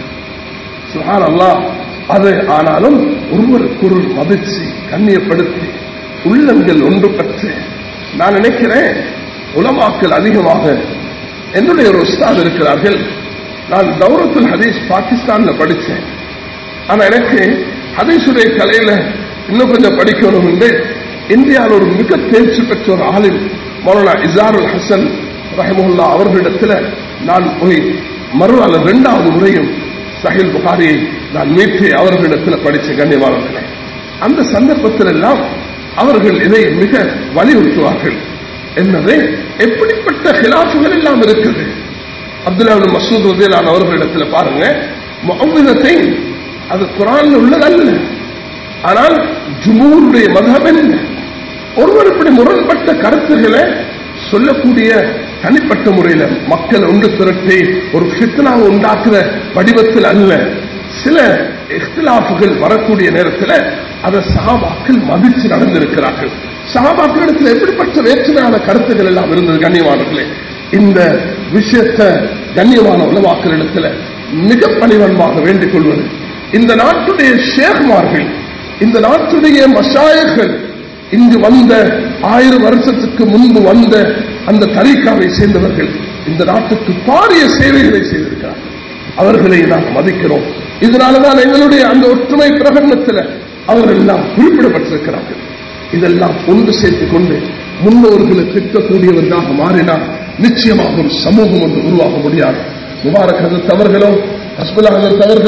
சுஹான் அல்லாஹ் அது ஆனாலும் ஒருவருக்கொருவர் மதிச்சு கண்ணியப்படுத்தி உள்ளங்கள் ஒன்றுபட்டு நான் நினைக்கிறேன் உலமாக்கள் அதிகமாக என்னுடைய ஒரு உஸ்தாத் இருக்கிறார்கள் நான் தௌரத்துல் ஹதீஸ் பாகிஸ்தான்ல படிச்சேன் ஆனா எனக்கு ஹதீஸுடைய கலையில இன்னும் கொஞ்சம் படிக்கணும் என்று இந்தியாவில் ஒரு மிக தேர்ச்சி பெற்ற ஒரு ஆலிம் மௌலானா இசாருல் ஹசன் ரஹமுல்லா அவர்களிடத்துல நான் போய் மறு அல்லது இரண்டாவது முறையும் சஹில் புகாரியை நான் மீட்டு அவர்களிடத்தில் படிச்ச கண்ணியமானவர்களே அந்த சந்தர்ப்பத்தில் எல்லாம் அவர்கள் இதை மிக வலியுறுத்துவார்கள் என்னது எப்படிப்பட்ட ஹிலாஃபுகள் எல்லாம் இருக்குது அப்துல்லா இப்னு மசூத் ரதியல்லான் அவர்களிடத்தில் பாருங்க முஅவ்விதத்தை அது குரான்ல உள்ளதல்ல ஆனால் ஜுமூருடைய மதம் என்ன ஒருவர் இப்படி முரண்பட்ட கருத்துக்களை சொல்லக்கூடிய தனிப்பட்ட முறையில மக்கள் ஒன்று திரட்டி ஒரு ஃபித்னாவை உண்டாக்குற வடிவத்தில் அல்ல சில இஃப்திலாஃபுகள் வரக்கூடிய நேரத்தில் அதை சஹாபாக்கள் மதிச்சு நடந்திருக்கிறார்கள் சஹாபாக்களிடத்தில் எப்படிப்பட்ட வேற்றுமையான கருத்துக்கள் எல்லாம் இருந்தது கண்ணியமானவர்களே இந்த விஷயத்தை கண்ணியமான உலமாக்களிடத்தில் மிக பணிவன்பாக வேண்டிக் கொள்வது இந்த நாட்டுடைய ஷேக்மார்கள் இந்த நாட்டுடைய மஷாயர்கள் இங்கு வந்த ஆயிரம் வருஷத்துக்கு முன்பு வந்த அந்த தரிகாவை சேர்ந்தவர்கள் இந்த நாட்டுக்கு பாரிய சேவைகளை செய்திருக்கிறார்கள் அவர்களை நாம் மதிக்கிறோம் இதனாலதான் எங்களுடைய அந்த ஒற்றுமை பிரகடனத்தில் அவர்கள் எல்லாம் குறிப்பிடப்பட்டிருக்கிறார்கள் இதெல்லாம் ஒன்று சேர்த்துக் கொண்டு முன்னோர்களை திட்டக்கூடியவர்களாக மாறினால் நிச்சயமாக ஒரு சமூகம் ஒன்று உருவாக முடியாது முபாரக் ஹசரத் அவர்களோ ஹஸ்புல்லா ஹசரத் அவர்களோ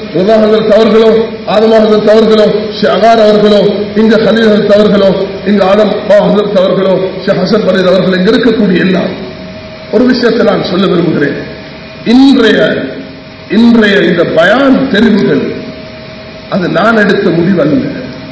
உதாரணத்தில் அவர்களோ ஆதமாக அவர்களோ ஷகார் அவர்களோ இங்க ஹலீல் அவர்களோ இங்க ஆதம் அவர்களோ ஷே ஹசன் பரீத் அவர்கள் இங்க இருக்கக்கூடிய எல்லாம் ஒரு விஷயத்தை நான் சொல்ல விரும்புகிறேன் இன்றைய இன்றைய இந்த பயான் தெரிவுகள் அது நான் எடுத்த முடிவு அல்ல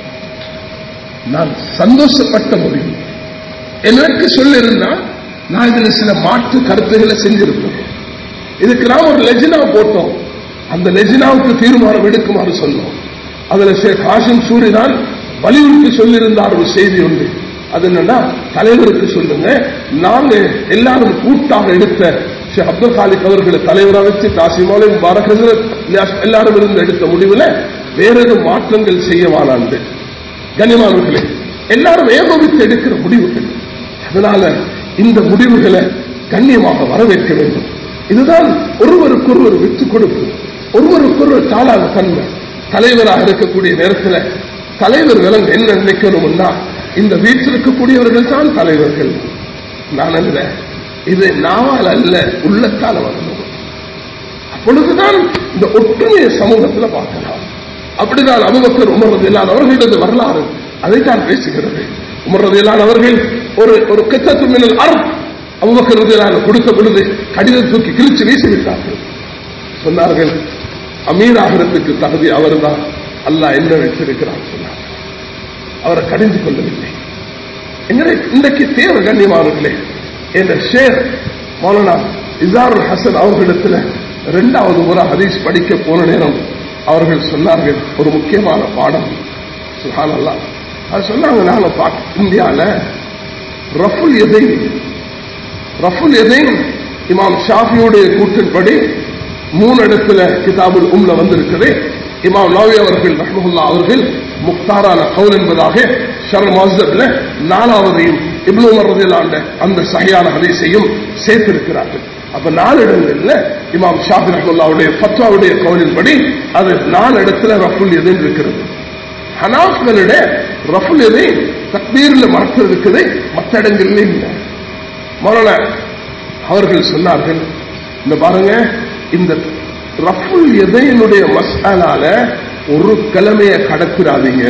நான் சந்தோஷப்பட்ட முடிவு எனக்கு சொல்லிருந்தா நான் இதுல சில மாற்று கருத்துக்களை செஞ்சிருப்பேன் இதுக்கு நாம் ஒரு லெஜினா போட்டோம் அந்த லெஜினாவுக்கு தீர்மானம் எடுக்குமாறு சொன்னோம் அதுல ஷேக் ஹாஷிம் சூரி தான் வலியுறுத்தி சொல்லியிருந்தார் ஒரு செய்தி உண்டு அது என்னன்னா தலைவருக்கு சொல்லுங்க நாங்க எல்லாரும் கூட்டாக எடுத்த ஷேக் அப்துல் காலிக் அவர்களை தலைவராக வச்சு காசிமாலை முபாரக் எல்லாரும் இருந்து எடுத்த முடிவுல வேற எதுவும் மாற்றங்கள் செய்யவானாண்டு கனிமானவர்களே எல்லாரும் ஏகோபித்து எடுக்கிற முடிவுகள் அதனால இந்த முடிவுகளை கண்ணியமாக வரவேற்க வேண்டும் இதுதான் ஒருவருக்கொருவர் விட்டுக் கொடுப்பு ஒருவருக்கொருவர் தாளாக தன்மை தலைவராக இருக்கக்கூடிய நேரத்தில் தலைவர் விலங்கு என்ன நினைக்கணும்னா இந்த வீட்டில் இருக்கக்கூடியவர்கள் தான் தலைவர்கள் நான் அல்ல இது நாவால் அல்ல உள்ளத்தால் வரணும் அப்பொழுதுதான் இந்த ஒற்றுமையை சமூகத்தில் பார்க்கலாம் அப்படிதான் அபுபக்கர் உமர்றது இல்லாத அவர்களது வரலாறு அதைத்தான் பேசுகிறது உமர்றது இல்லாத அவர்கள் ஒரு ஒரு கச்சத்து மின்னல் அறம் அபுபக்கர் ரதியல்லாஹு கொடுத்த பொழுது கடிதம் தூக்கி கிழிச்சு வீசிவிட்டார்கள் சொன்னார்கள் அமீர் ஆகிறதுக்கு தகுதி அவர்தான் அல்லாஹ் என்ன வைத்திருக்கிறார் சொன்னார் அவரை கடிந்து கொள்ளவில்லை எங்களை இன்றைக்கு தேவை கண்ணியமானவர்களே என்ற ஷேர் மௌலானா இசாருல் ஹசன் அவர்களிடத்துல இரண்டாவது முறை ஹதீஸ் படிக்க போன நேரம் அவர்கள் சொன்னார்கள் ஒரு முக்கியமான பாடம் சுஹானல்லா அது சொன்னாங்க நாங்க பார்க்க இந்தியாவில் ரஃபுல் எதை ரஃபுல் எதை இமாம் ஷாஃபியுடைய கூற்றின்படி மூணு இடத்துல கிதாபுல் உம்ல வந்திருக்குது இமாம் நாவி அவர்கள் ரஹ்மஹுல்லா அவர்கள் முக்தாரான கவுல் என்பதாக ஷர் மாசப்ல நாலாவதையும் இப்னு உமர் ரதியல்லாண்ட அந்த சஹியான ஹதீஸையும் சேர்த்திருக்கிறார்கள் அப்ப நாலு இடங்கள்ல இமாம் ஷாஃபி ரஹ்முல்லாவுடைய ஃபத்வாவுடைய கவுலின்படி அது நாலு இடத்துல ரஃபுல் எதுன்னு இருக்கிறது ஹனாஃப்களிட ரஃபுல் எதை தக்பீர்ல மாற்றம் இருக்குது மற்ற இடங்கள்ல இல்லை மரண அவர்கள் சொன்னார்கள் இந்த பாருங்க இந்த ரஃபுல் எதையினுடைய மசாலால ஒரு கிழமைய கடத்திராதீங்க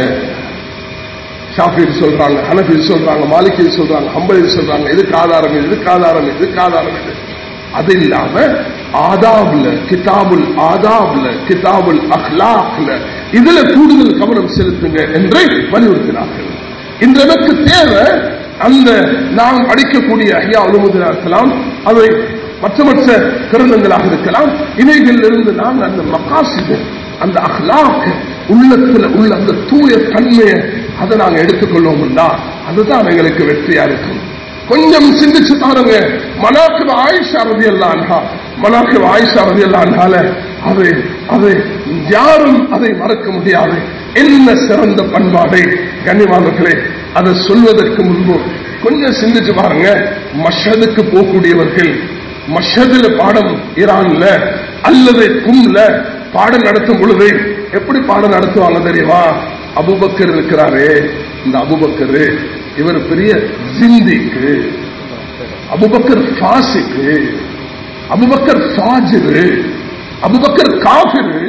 ஷாஃபியில் சொல்றாங்க ஹனஃபியில் சொல்றாங்க மாலிகில் சொல்றாங்க ஹம்பலில் சொல்றாங்க இதுக்கு ஆதாரம் இது இதுக்கு ஆதாரம் இது இதுக்கு ஆதாரம் இது அது இல்லாம ஆதாப்ல கிதாபுல் ஆதாப்ல கிதாபுல் அஹ்லாக்ல இதுல கூடுதல் கவனம் செலுத்துங்க என்று வலியுறுத்தினார்கள் இன்று எனக்கு தேவை அந்த நாம் படிக்கக்கூடிய ஐயா அனுமதியாக இருக்கலாம் அதை மற்ற மற்ற கிரந்தங்களாக இருக்கலாம் இவைகளில் இருந்து நாம் அந்த மகாசிது அந்த அஹ்லாக் உள்ளத்துல உள்ள அந்த தூய தன்மையை அதை நாங்க எடுத்துக்கொள்வோம்னா அதுதான் எங்களுக்கு வெற்றியா இருக்கும் கொஞ்சம் சிந்திச்சு பாருங்க மனாக்கு ஆயிஷா ரதி அல்லான்ஹா மனாக்கு ஆயிஷா ரதி அல்லான்ஹால அது அது யாரும் அதை மறக்க முடியாது என்ன சிறந்த பண்பாடை கண்ணியமானவர்களே அதை சொல்வதற்கு முன்பு கொஞ்சம் சிந்திச்சு பாருங்க மஷதுக்கு போகக்கூடியவர்கள் மஷதுல பாடம் ஈரான்ல அல்லது கும்ல பாடம் நடத்தும் பொழுது எப்படி பாடம் நடத்துவாங்க தெரியுமா அபுபக்கர் இருக்கிறாரு இந்த அபுபக்கர் இவர் பெரிய ஜிந்திக்கு அபுபக்கர் ஃபாசிக்கு அபுபக்கர் ஃபாஜிரு அபுபக்கர் காஃபிரு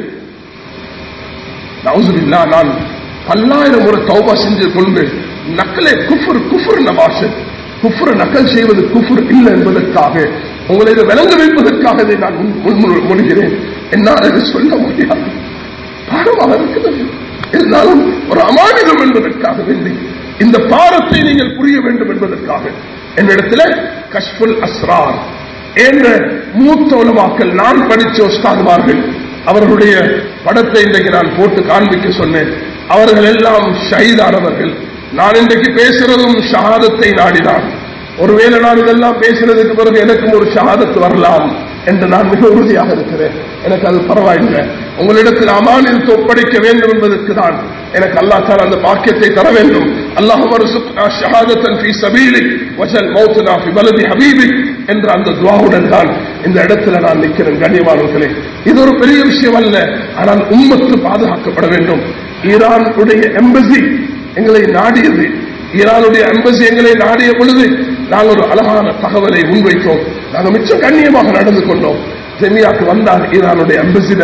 நவுசுபில்லா நான் பல்லாயிரம் முறை தௌபா செஞ்சு கொண்டு நக்கலை குஃபுர் குஃபுர் நபாஷ் குஃபுர் நக்கல் செய்வது குஃபுர் இல்லை என்பதற்காக உங்களை இதை விளங்க வைப்பதற்காக இதை நான் முன்மொழிகிறேன் என்னால் அதை சொல்ல முடியாது பாரமாக இருக்கிறது இருந்தாலும் ஒரு அமானிதம் என்பதற்காக வேண்டி இந்த பாரத்தை நீங்கள் புரிய வேண்டும் என்பதற்காக என்னிடத்துல கஷ்புல் அஸ்ரார் என்ற மூத்த உலமாக்கள் நான் படிச்ச உஸ்தாதுமார்கள் அவர்களுடைய படத்தை இன்றைக்கு நான் போட்டு காண்பிக்க சொன்னேன் அவர்கள் எல்லாம் ஷஹீதானவர்கள் நான் இன்றைக்கு பேசுறதும் ஷஹாதத்தை நாடிதான் ஒருவேளை நான் இதெல்லாம் பேசுறதுக்கு பிறகு எனக்கும் ஒரு ஷஹாதத்து வரலாம் என்று நான் மிக உறுதியாக இருக்கிறேன் எனக்கு அது பரவாயில்லை உங்களிடத்தில் அமானியத்தை ஒப்படைக்க வேண்டும் என்பதற்கு தான் எனக்கு அல்லாஹ் தால அந்த பாக்கியத்தை தர வேண்டும் அல்லாஹ் ஷஹாதத்தன் ஃபீ சபீலி வஜல் மௌத்னா ஃபி பலதி ஹபீபி என்ற அந்த துவாவுடன் தான் இந்த இடத்துல நான் நிற்கிறேன் கண்ணியமானவர்களே இது ஒரு பெரிய விஷயம் அல்ல ஆனால் உம்மத்து பாதுகாக்கப்பட வேண்டும் ஈரானுடைய எம்பசி எங்களை நாடியது ஈரானுடைய எம்பசி எங்களை நாடிய பொழுது நாங்கள் ஒரு அழகான தகவலை முன்வைத்தோம் நாங்கள் மிச்சம் கண்ணியமாக நடந்து கொண்டோம் ஜெமியாக்கு வந்தார் ஈரானுடைய அம்பசிடர்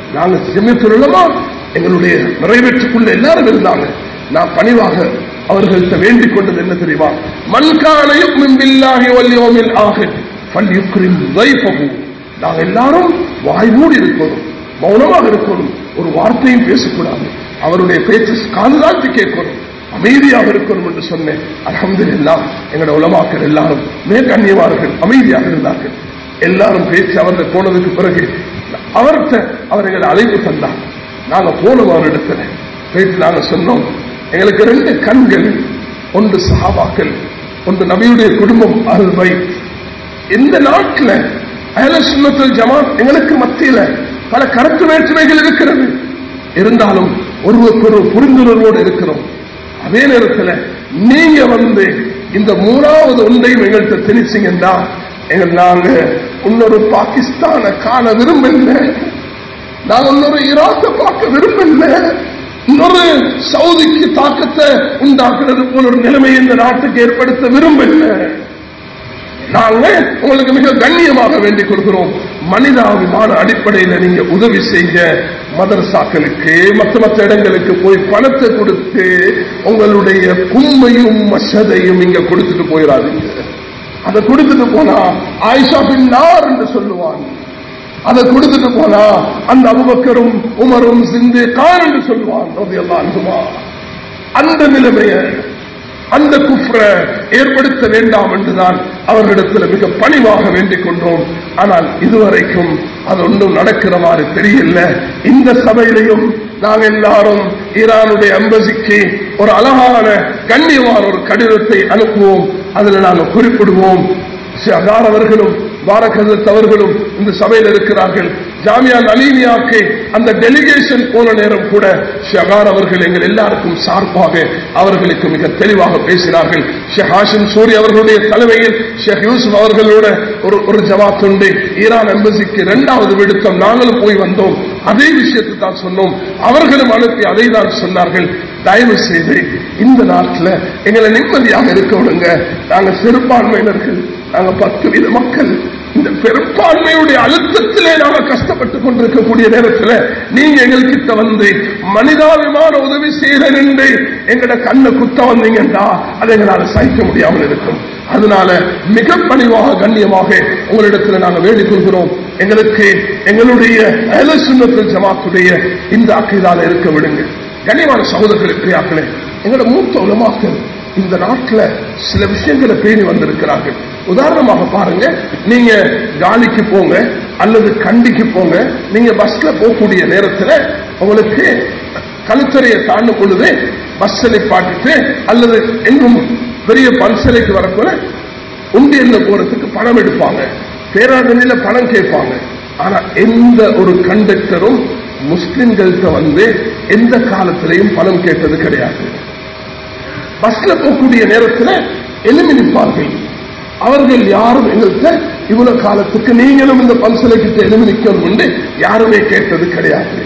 நாங்க ஜெமித்துள்ளமா எங்களுடைய நிறைவேற்றுக்குள்ள எல்லாரும் இருந்தாங்க நான் பணிவாக அவர்கள்ட்ட வேண்டிக் கொண்டது என்ன தெரியுமா மன்கான யுக்மின் பில்லாஹி வல் யௌமில் ஆகிர் ஃபல்யுக்ரிம் தைஃபஹு நாங்க எல்லாரும் வாய் மூடி இருக்கணும் மௌனமாக இருக்கணும் ஒரு வார்த்தையும் பேசக்கூடாது அவருடைய பேச்சு காதுதாழ்த்தி கேட்கணும் அமைதியாக இருக்கணும் என்று சொன்னேன் அலமதுல்லா எங்களோட உலமாக்கள் எல்லாரும் மிக கண்ணியமார்கள் அமைதியாக இருந்தார்கள் எல்லாரும் பேச்சு அவர்கள் போனதுக்கு பிறகு அவர்கிட்ட அவர் எங்களை அழைப்பு தந்தார் நாங்க போனோம் அவரிடத்துல போயிட்டு நாங்க சொன்னோம் எங்களுக்கு ரெண்டு கண்கள் ஒன்று சஹாபாக்கள் ஒன்று நபியுடைய குடும்பம் அருள்வை இந்த நாட்டில் அயல சுண்ணத்தில் ஜமாத் எங்களுக்கு மத்தியில பல கருத்து வேற்றுமைகள் இருக்கிறது இருந்தாலும் ஒருவருக்கு ஒரு புரிந்துணர்வோடு இருக்கிறோம் அதே நேரத்தில் நீங்க வந்து இந்த மூணாவது ஒன்றையும் எங்கள்கிட்ட திணிச்சிங்கன்னா எங்கள் நாங்க இன்னொரு பாகிஸ்தான காண விரும்பல நாங்க இன்னொரு ஈராக்க பார்க்க விரும்பல இன்னொரு சவுதிக்கு தாக்கத்தை உண்டாக்குறது போல ஒரு நிலைமை இந்த நாட்டுக்கு ஏற்படுத்த விரும்பல நாங்க உங்களுக்கு மிக கண்ணியமாக வேண்டிக் கொள்கிறோம் மனிதாபிமான அடிப்படையில் நீங்க உதவி செய்ய மதரசாக்களுக்கு மற்ற மற்ற இடங்களுக்கு போய் பணத்தை கொடுத்து உங்களுடைய கும்மையும் மசதையும் இங்க கொடுத்துட்டு போயிடாதீங்க அதை கொடுத்துட்டு போனா ஆயிஷா பின்னார் என்று சொல்லுவாங்க அதை கொடுத்துட்டு போனா அந்த அபுபக்கரும் உமரும் சிந்து கார் என்று சொல்லுவாங்க எல்லாம் அந்த நிலைமைய அந்த குஃப்ர ஏற்படுத்த வேண்டாம் என்றுதான் அவர்களிடத்தில் மிக பணிவாக வேண்டிக் கொண்டோம் ஆனால் இதுவரைக்கும் அது ஒன்றும் நடக்கிற மாதிரி தெரியல இந்த சபையிலையும் நாங்கள் எல்லாரும் ஈரானுடைய அம்பசிக்கு ஒரு அழகான கண்ணியமான ஒரு கடிதத்தை அனுப்புவோம் அதில் நாங்கள் குறிப்பிடுவோம் அகார் அவர்களும் பாரகதத் அவர்களும் இந்த சபையில் இருக்கிறார்கள் ஜாமியா நலீனியாக்கு அந்த டெலிகேஷன் போன நேரம் கூட ஷகார் அவர்கள் எங்கள் எல்லாருக்கும் சார்பாக அவர்களுக்கு மிக தெளிவாக பேசினார்கள் ஷேக் ஹாஷிம் சூரி அவர்களுடைய தலைமையில் ஷேக் யூசுப் அவர்களோட ஒரு ஒரு ஜவாத் உண்டு ஈரான் எம்பசிக்கு இரண்டாவது விடுத்தம் நாங்களும் போய் வந்தோம் அதே விஷயத்தை தான் சொன்னோம் அவர்களும் அனுப்பி அதை தான் சொன்னார்கள் தயவு செய்து இந்த நாட்டில் எங்களை நிம்மதியாக இருக்க விடுங்க நாங்க சிறுபான்மையினர்கள் நாங்க பத்து வீத மக்கள் இந்த பெரும்பான்மையுடைய அழுத்தத்திலே நாம கஷ்டப்பட்டு கொண்டிருக்கக்கூடிய நேரத்தில் நீங்க எங்கள்கிட்ட வந்து மனிதாபிமான உதவி செய்த நின்று எங்கட கண்ணை குத்த வந்தீங்கன்னா அதை எங்களால் சகிக்க முடியாமல் இருக்கும் அதனால மிக பணிவாக கண்ணியமாக உங்களிடத்தில் நாங்கள் வேண்டிக் கொள்கிறோம் எங்களுக்கு எங்களுடைய சுண்ணத்தில் ஜமாத்துடைய இந்த அக்கைதால இருக்க விடுங்க கண்ணியமான சகோதரர்கள் பிரியாக்களே எங்களோட மூத்த உலமாக்கள் இந்த நாட்டில் சில விஷயங்களை பேணி வந்திருக்கிறார்கள் உதாரணமாக பாருங்க நீங்க காலிக்கு போங்க அல்லது கண்டிக்கு போங்க நீங்க பஸ்ல போகக்கூடிய நேரத்தில் உங்களுக்கு கழுத்தறையை தாண்டும் பொழுது பஸ்ஸை பாட்டுட்டு அல்லது எங்கும் பெரிய பன்சலைக்கு வரக்குள்ள உண்டியல்ல போறதுக்கு பணம் எடுப்பாங்க பேராதனையில பணம் கேட்பாங்க ஆனா எந்த ஒரு கண்டக்டரும் முஸ்லிம்கள்கிட்ட வந்து எந்த காலத்திலையும் பணம் கேட்டது கிடையாது பஸ்ல போகக்கூடிய நேரத்தில் எலும்பி நிற்பார்கள் அவர்கள் யாரும் எங்கள்கிட்ட இவ்வளவு காலத்துக்கு நீங்களும் இந்த பன்சலை கிட்ட எலும்பி நிற்கணும் என்று யாருமே கேட்டது கிடையாது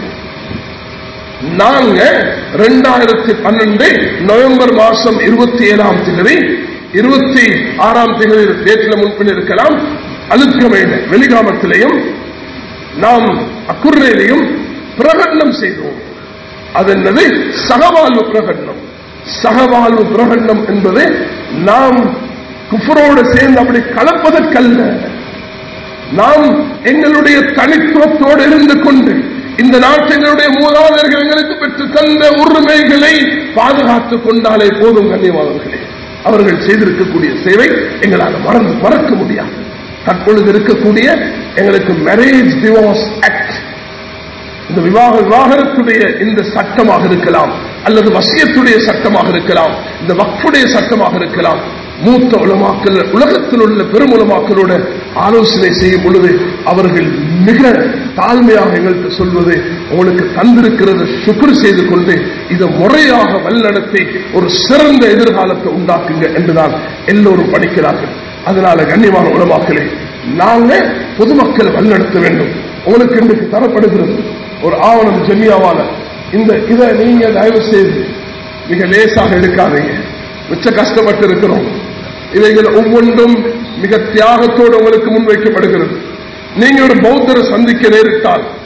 நாங்க ரெண்டாயிரத்தி பன்னெண்டு நவம்பர் மாசம் இருபத்தி ஏழாம் தேதி இருபத்தி ஆறாம் தேதி டேட்டில் முன்பின் இருக்கலாம் அழுக்கமையில வெளிகாமத்திலையும் நாம் அக்குறையிலையும் பிரகடனம் செய்தோம் அது என்னது சகவாழ்வு பிரகடனம் சகவாழ்வு பிரகடனம் என்பது நாம் குஃபரோடு சேர்ந்து அப்படி கலப்பதற்கல்ல நாம் எங்களுடைய தனித்துவத்தோடு இருந்து கொண்டு இந்த நாட்டினுடைய மூதாதையர்கள் எங்களுக்கு பெற்று தந்த உரிமைகளை பாதுகாத்துக் கொண்டாலே போதும் கண்ணியமானவர்களே அவர்கள் செய்திருக்கக்கூடிய சேவை எங்களால் மறந்து மறக்க முடியாது தற்பொழுது இருக்கக்கூடிய எங்களுக்கு மேரேஜ் டிவோர்ஸ் ஆக்ட் இந்த விவாக விவாகரத்துடைய இந்த சட்டமாக இருக்கலாம் அல்லது வசியத்துடைய சட்டமாக இருக்கலாம் இந்த வக்ஃபுடைய சட்டமாக இருக்கலாம் மூத்த உலமாக்கள் உலகத்தில் உள்ள பெரும் உலமாக்களோட ஆலோசனை செய்யும் பொழுது அவர்கள் மிக தாழ்மையாக எங்கள்கிட்ட சொல்வது உங்களுக்கு தந்திருக்கிறது சுக்குர் செய்து கொண்டு இதை முறையாக வல்லடத்தை ஒரு சிறந்த எதிர்காலத்தை உண்டாக்குங்க என்றுதான் எல்லோரும் படிக்கிறார்கள் அதனால கண்ணியமான உலமாக்களே நாங்க பொதுமக்களை வல்லெடுத்த வேண்டும் உங்களுக்கு இன்றைக்கு தரப்படுகிறது ஒரு ஆவணம் ஜெமியாவால இந்த இதை நீங்க தயவு செய்து மிக லேசாக எடுக்காதீங்க மிச்ச கஷ்டப்பட்டு இருக்கிறோம் இவைகள் ஒவ்வொன்றும் மிக தியாகத்தோடு உங்களுக்கு முன்வைக்கப்படுகிறது நீங்க ஒரு பௌத்தரை சந்திக்க நேரிட்டால்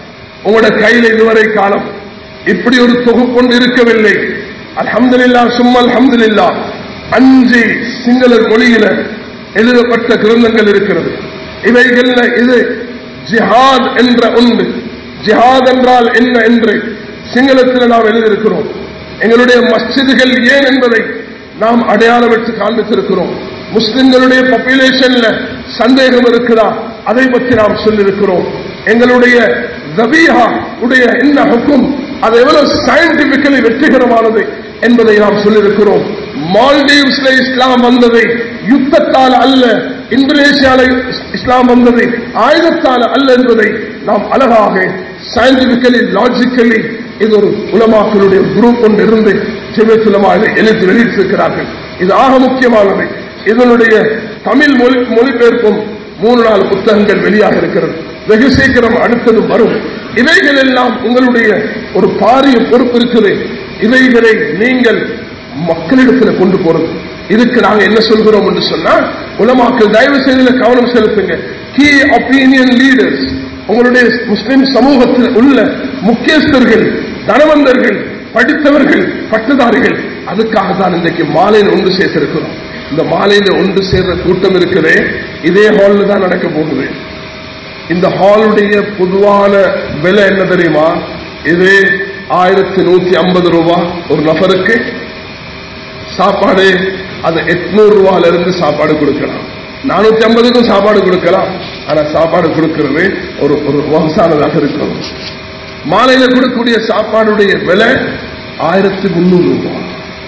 உங்களோட கையில இதுவரை காலம் இப்படி ஒரு தொகுப்பொண்டு இருக்கவில்லை அல்ஹம்துலில்லா சும்மா அல்ஹம்துலில்லா அஞ்சு சிங்கள மொழியில எழுதப்பட்ட கிரந்தங்கள் இருக்கிறது இவைகள்ல இது ஜிஹாத் என்ற ஒன்று ஜிஹாத் என்றால் என்ன என்று சிங்களத்தில் நாம் எழுதியிருக்கிறோம் எங்களுடைய மஸ்ஜிதுகள் ஏன் என்பதை நாம் அடையாளமிட்டு காண்பித்திருக்கிறோம் முஸ்லிம்களுடைய பாப்புலேஷன்ல சந்தேகம் இருக்குதா அதை பற்றி நாம் சொல்லியிருக்கிறோம் எங்களுடைய ரபீஹா உடைய என்ன ஹுக்கும் அது எவ்வளவு சயின்டிபிக்கலி வெற்றிகரமானது என்பதை நாம் சொல்லியிருக்கிறோம் மால்டீவ்ஸ்ல இஸ்லாம் வந்ததை யுத்தத்தால் அல்ல இந்தோனேஷியால இஸ்லாம் வந்தது ஆயுதத்தால் அல்ல என்பதை நாம் அழகாக சயின்டிபிக்கலி லாஜிக்கலி இது ஒரு உலமாக்களுடைய குரூப் ஒன்று இருந்து ஜெமியத்துலமாக எழுதி வெளியிட்டிருக்கிறார்கள் இது ஆக முக்கியமானது இதனுடைய தமிழ் மொழி மொழிபெயர்ப்பும் மூணு நாலு புத்தகங்கள் வெளியாக இருக்கிறது வெகு சீக்கிரம் அடுத்தது வரும் இவைகள் எல்லாம் உங்களுடைய ஒரு பாரிய பொறுப்பு இருக்குது இவைகளை நீங்கள் மக்களிடத்தில் கொண்டு போறது இதுக்கு நாங்க என்ன சொல்கிறோம் என்று சொன்னா உலமாக்கள் தயவு செய்து கவனம் செலுத்துங்க கீ ஒப்பீனியன் லீடர்ஸ் உங்களுடைய முஸ்லிம் சமூகத்தில் உள்ள முக்கியஸ்தர்கள் தனவந்தர்கள் படித்தவர்கள் பட்டதாரிகள் அதுக்காக தான் இன்றைக்கு மாலையில் ஒன்று சேர்த்திருக்கிறோம் இந்த மாலையில ஒன்று சேர்ற கூட்டம் இருக்குதே இதே ஹால்ல தான் நடக்க போகுது இந்த ஹாலுடைய பொதுவான விலை என்ன தெரியுமா இது ஆயிரத்தி நூத்தி ஐம்பது ரூபாய் ஒரு நபருக்கு சாப்பாடு அது எட்நூறு ரூபாயில இருந்து சாப்பாடு கொடுக்கலாம் நானூத்தி ஐம்பதுக்கும் சாப்பாடு கொடுக்கலாம் ஆனா சாப்பாடு கொடுக்கிறது ஒரு ஒரு வகசானதாக இருக்கிறது மாலையில கொடுக்கக்கூடிய சாப்பாடுடைய விலை ஆயிரத்தி முன்னூறு ரூபாய்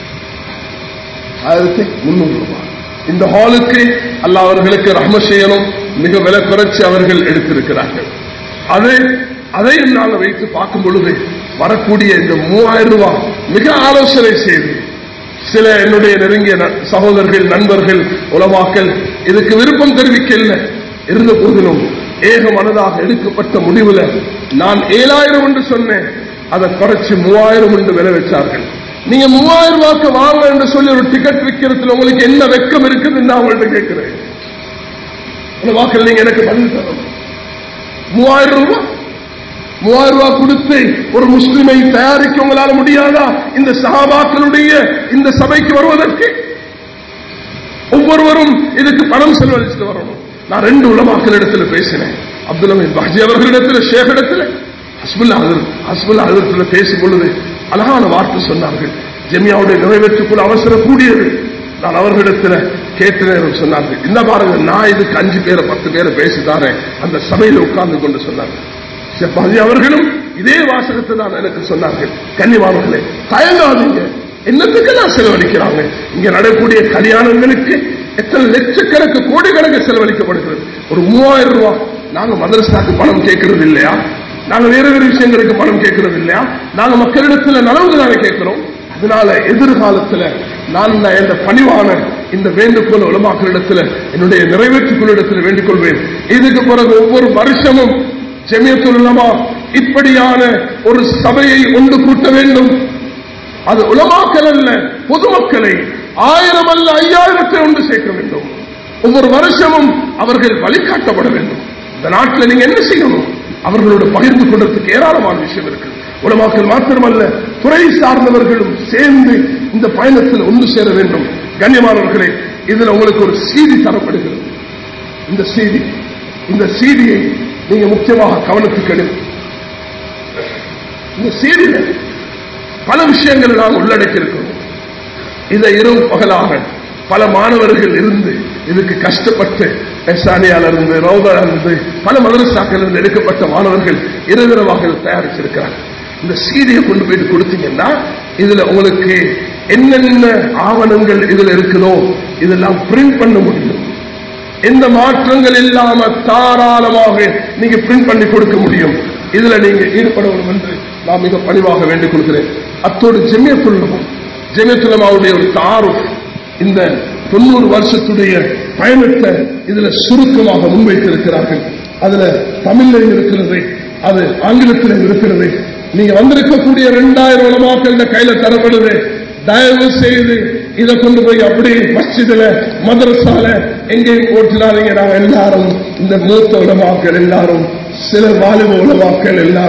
ஆயிரத்தி முன்னூறு ரூபாய் இந்த ஹாலுக்கு அல்ல அவர்களுக்கு ரஹ்ம செய்யணும் மிக விலை குறைச்சி அவர்கள் எடுத்திருக்கிறார்கள் அது அதை நாங்கள் வைத்து பார்க்கும் பொழுது வரக்கூடிய இந்த மூவாயிரம் ரூபாய் மிக ஆலோசனை செய்து சில என்னுடைய நெருங்கிய சகோதரர்கள் நண்பர்கள் உலமாக்கல் இதுக்கு விருப்பம் தெரிவிக்கல இருந்த போதிலும் ஏக மனதாக எடுக்கப்பட்ட முடிவுல நான் ஏழாயிரம் என்று சொன்னேன் அதை குறைச்சு மூவாயிரம் என்று விலை வச்சார்கள் நீங்க மூவாயிரம் ரூபாய்க்கு வாங்க என்று சொல்லி ஒரு டிக்கெட் விற்கிறதுல உங்களுக்கு என்ன வெக்கம் இருக்குதுன்னு நான் உங்கள்கிட்ட கேட்கிறேன் வாக்கள் நீங்க எனக்கு பதில் தரணும் மூவாயிரம் ரூபாய் மூவாயிரம் ரூபாய் கொடுத்து ஒரு முஸ்லிமை தயாரிக்க உங்களால முடியாதா இந்த சகாபாக்களுடைய இந்த சபைக்கு வருவதற்கு ஒவ்வொருவரும் இதுக்கு பணம் செலவழிச்சுட்டு வரணும் நான் ரெண்டு உலமாக்கள் இடத்துல பேசினேன் அப்துல் அமீன் பாஜி அவர்களிடத்துல ஷேக் இடத்துல ஹஸ்புல்லா அதிர் ஹஸ்புல்லா அதிரத்துல பேசும் பொழுது அழகான வார்த்தை சொன்னார்கள் ஜெமியாவுடைய நிறைவேற்றுக்குள் அவசரம் கூடியது நான் அவர்களிடத்துல கேட்ட நேரம் சொன்னார்கள் இந்த பாருங்க நான் இதுக்கு அஞ்சு பேரை பத்து பேரை பேசித்தாரேன் அந்த சபையில உட்கார்ந்து கொண்டு சொன்னார்கள் ஷெஃபாஜி அவர்களும் இதே வாசகத்தை தான் எனக்கு சொன்னார்கள் கன்னிமானவர்களே தயங்காதீங்க என்னத்துக்கெல்லாம் செலவழிக்கிறாங்க இங்க நடக்கக்கூடிய கல்யாணங்களுக்கு எத்தனை லட்சக்கணக்கு கோடிக்கணக்கு செலவழிக்கப்படுகிறது ஒரு மூவாயிரம் ரூபாய் நாங்க மதரசாக்கு பணம் கேட்கறது இல்லையா நாங்க வேற வேறு விஷயங்களுக்கு பணம் கேட்கறது இல்லையா நாங்க மக்களிடத்துல நலவுக்கு தானே கேட்கிறோம் அதனால எதிர்காலத்துல நான் இந்த பணிவான இந்த வேண்டுகோள் உலமாக்களிடத்துல என்னுடைய நிறைவேற்றுக்குள்ளிடத்தில் வேண்டிக் கொள்வேன் இதுக்கு பிறகு ஒவ்வொரு வருஷமும் ஜெமியத்துலமா இப்படியான ஒரு சபையை ஒன்று கூட்ட வேண்டும் அது உலமாக்கல் அல்ல பொதுமக்களை ஆயிரம் அல்ல ஐயாயிரத்தை ஒன்று சேர்க்க வேண்டும் ஒவ்வொரு வருஷமும் அவர்கள் வழிகாட்டப்பட வேண்டும் இந்த நாட்டில் நீங்க என்ன செய்யணும் அவர்களோட பகிர்ந்து கொள்றதுக்கு ஏராளமான விஷயம் இருக்கு உலமாக்கல் மாத்திரமல்ல துறை சார்ந்தவர்களும் சேர்ந்து இந்த பயணத்தில் ஒன்று சேர வேண்டும் கண்ணியமானவர்களே இதுல உங்களுக்கு ஒரு செய்தி தரப்படுகிறது இந்த செய்தி இந்த செய்தியை நீங்க முக்கியமாக கவனத்துக்கு எடுங்க இந்த செய்தியில பல விஷயங்கள் நாம் உள்ளடக்கி இருக்கிறோம் இதை இரவு பகலாக பல மாணவர்கள் இருந்து இதுக்கு கஷ்டப்பட்டு எசானியால இருந்து ரவுதால இருந்து பல மதரசாக்கள் இருந்து எடுக்கப்பட்ட மாணவர்கள் இரவிரவாக தயாரிச்சிருக்கிறார்கள் இந்த சீடியை கொண்டு போயிட்டு கொடுத்தீங்கன்னா இதுல உங்களுக்கு என்னென்ன ஆவணங்கள் இதுல இருக்குதோ இதெல்லாம் பிரிண்ட் பண்ண முடியும் எந்த மாற்றங்கள் இல்லாம தாராளமாக நீங்க பிரிண்ட் பண்ணி கொடுக்க முடியும் இதுல நீங்க ஈடுபடணும் என்று நான் மிக பணிவாக வேண்டிக் கொள்கிறேன் அத்தோடு ஜெமியத்துள்ளமும் ஜெமியத்துலமாவுடைய ஒரு தாரு இந்த தொண்ணூறு வருஷத்துடைய பயணத்தை இதுல சுருக்கமாக முன்வைத்திருக்கிறார்கள் அதுல தமிழில் இருக்கிறது அது ஆங்கிலத்தில் இருக்கிறது நீங்க வந்திருக்கக்கூடிய இரண்டாயிரம் உலமாக்கள் இந்த கையில தரப்படுது தயவு செய்து இதை கொண்டு போய் அப்படி மஸ்ஜிதுல மதரசால எங்கேயும் போட்டுடாதீங்க நாங்க எல்லாரும் இந்த மூத்த உலமாக்கள் எல்லாரும் சில வாலிப உலமாக்கள் எல்லாரும்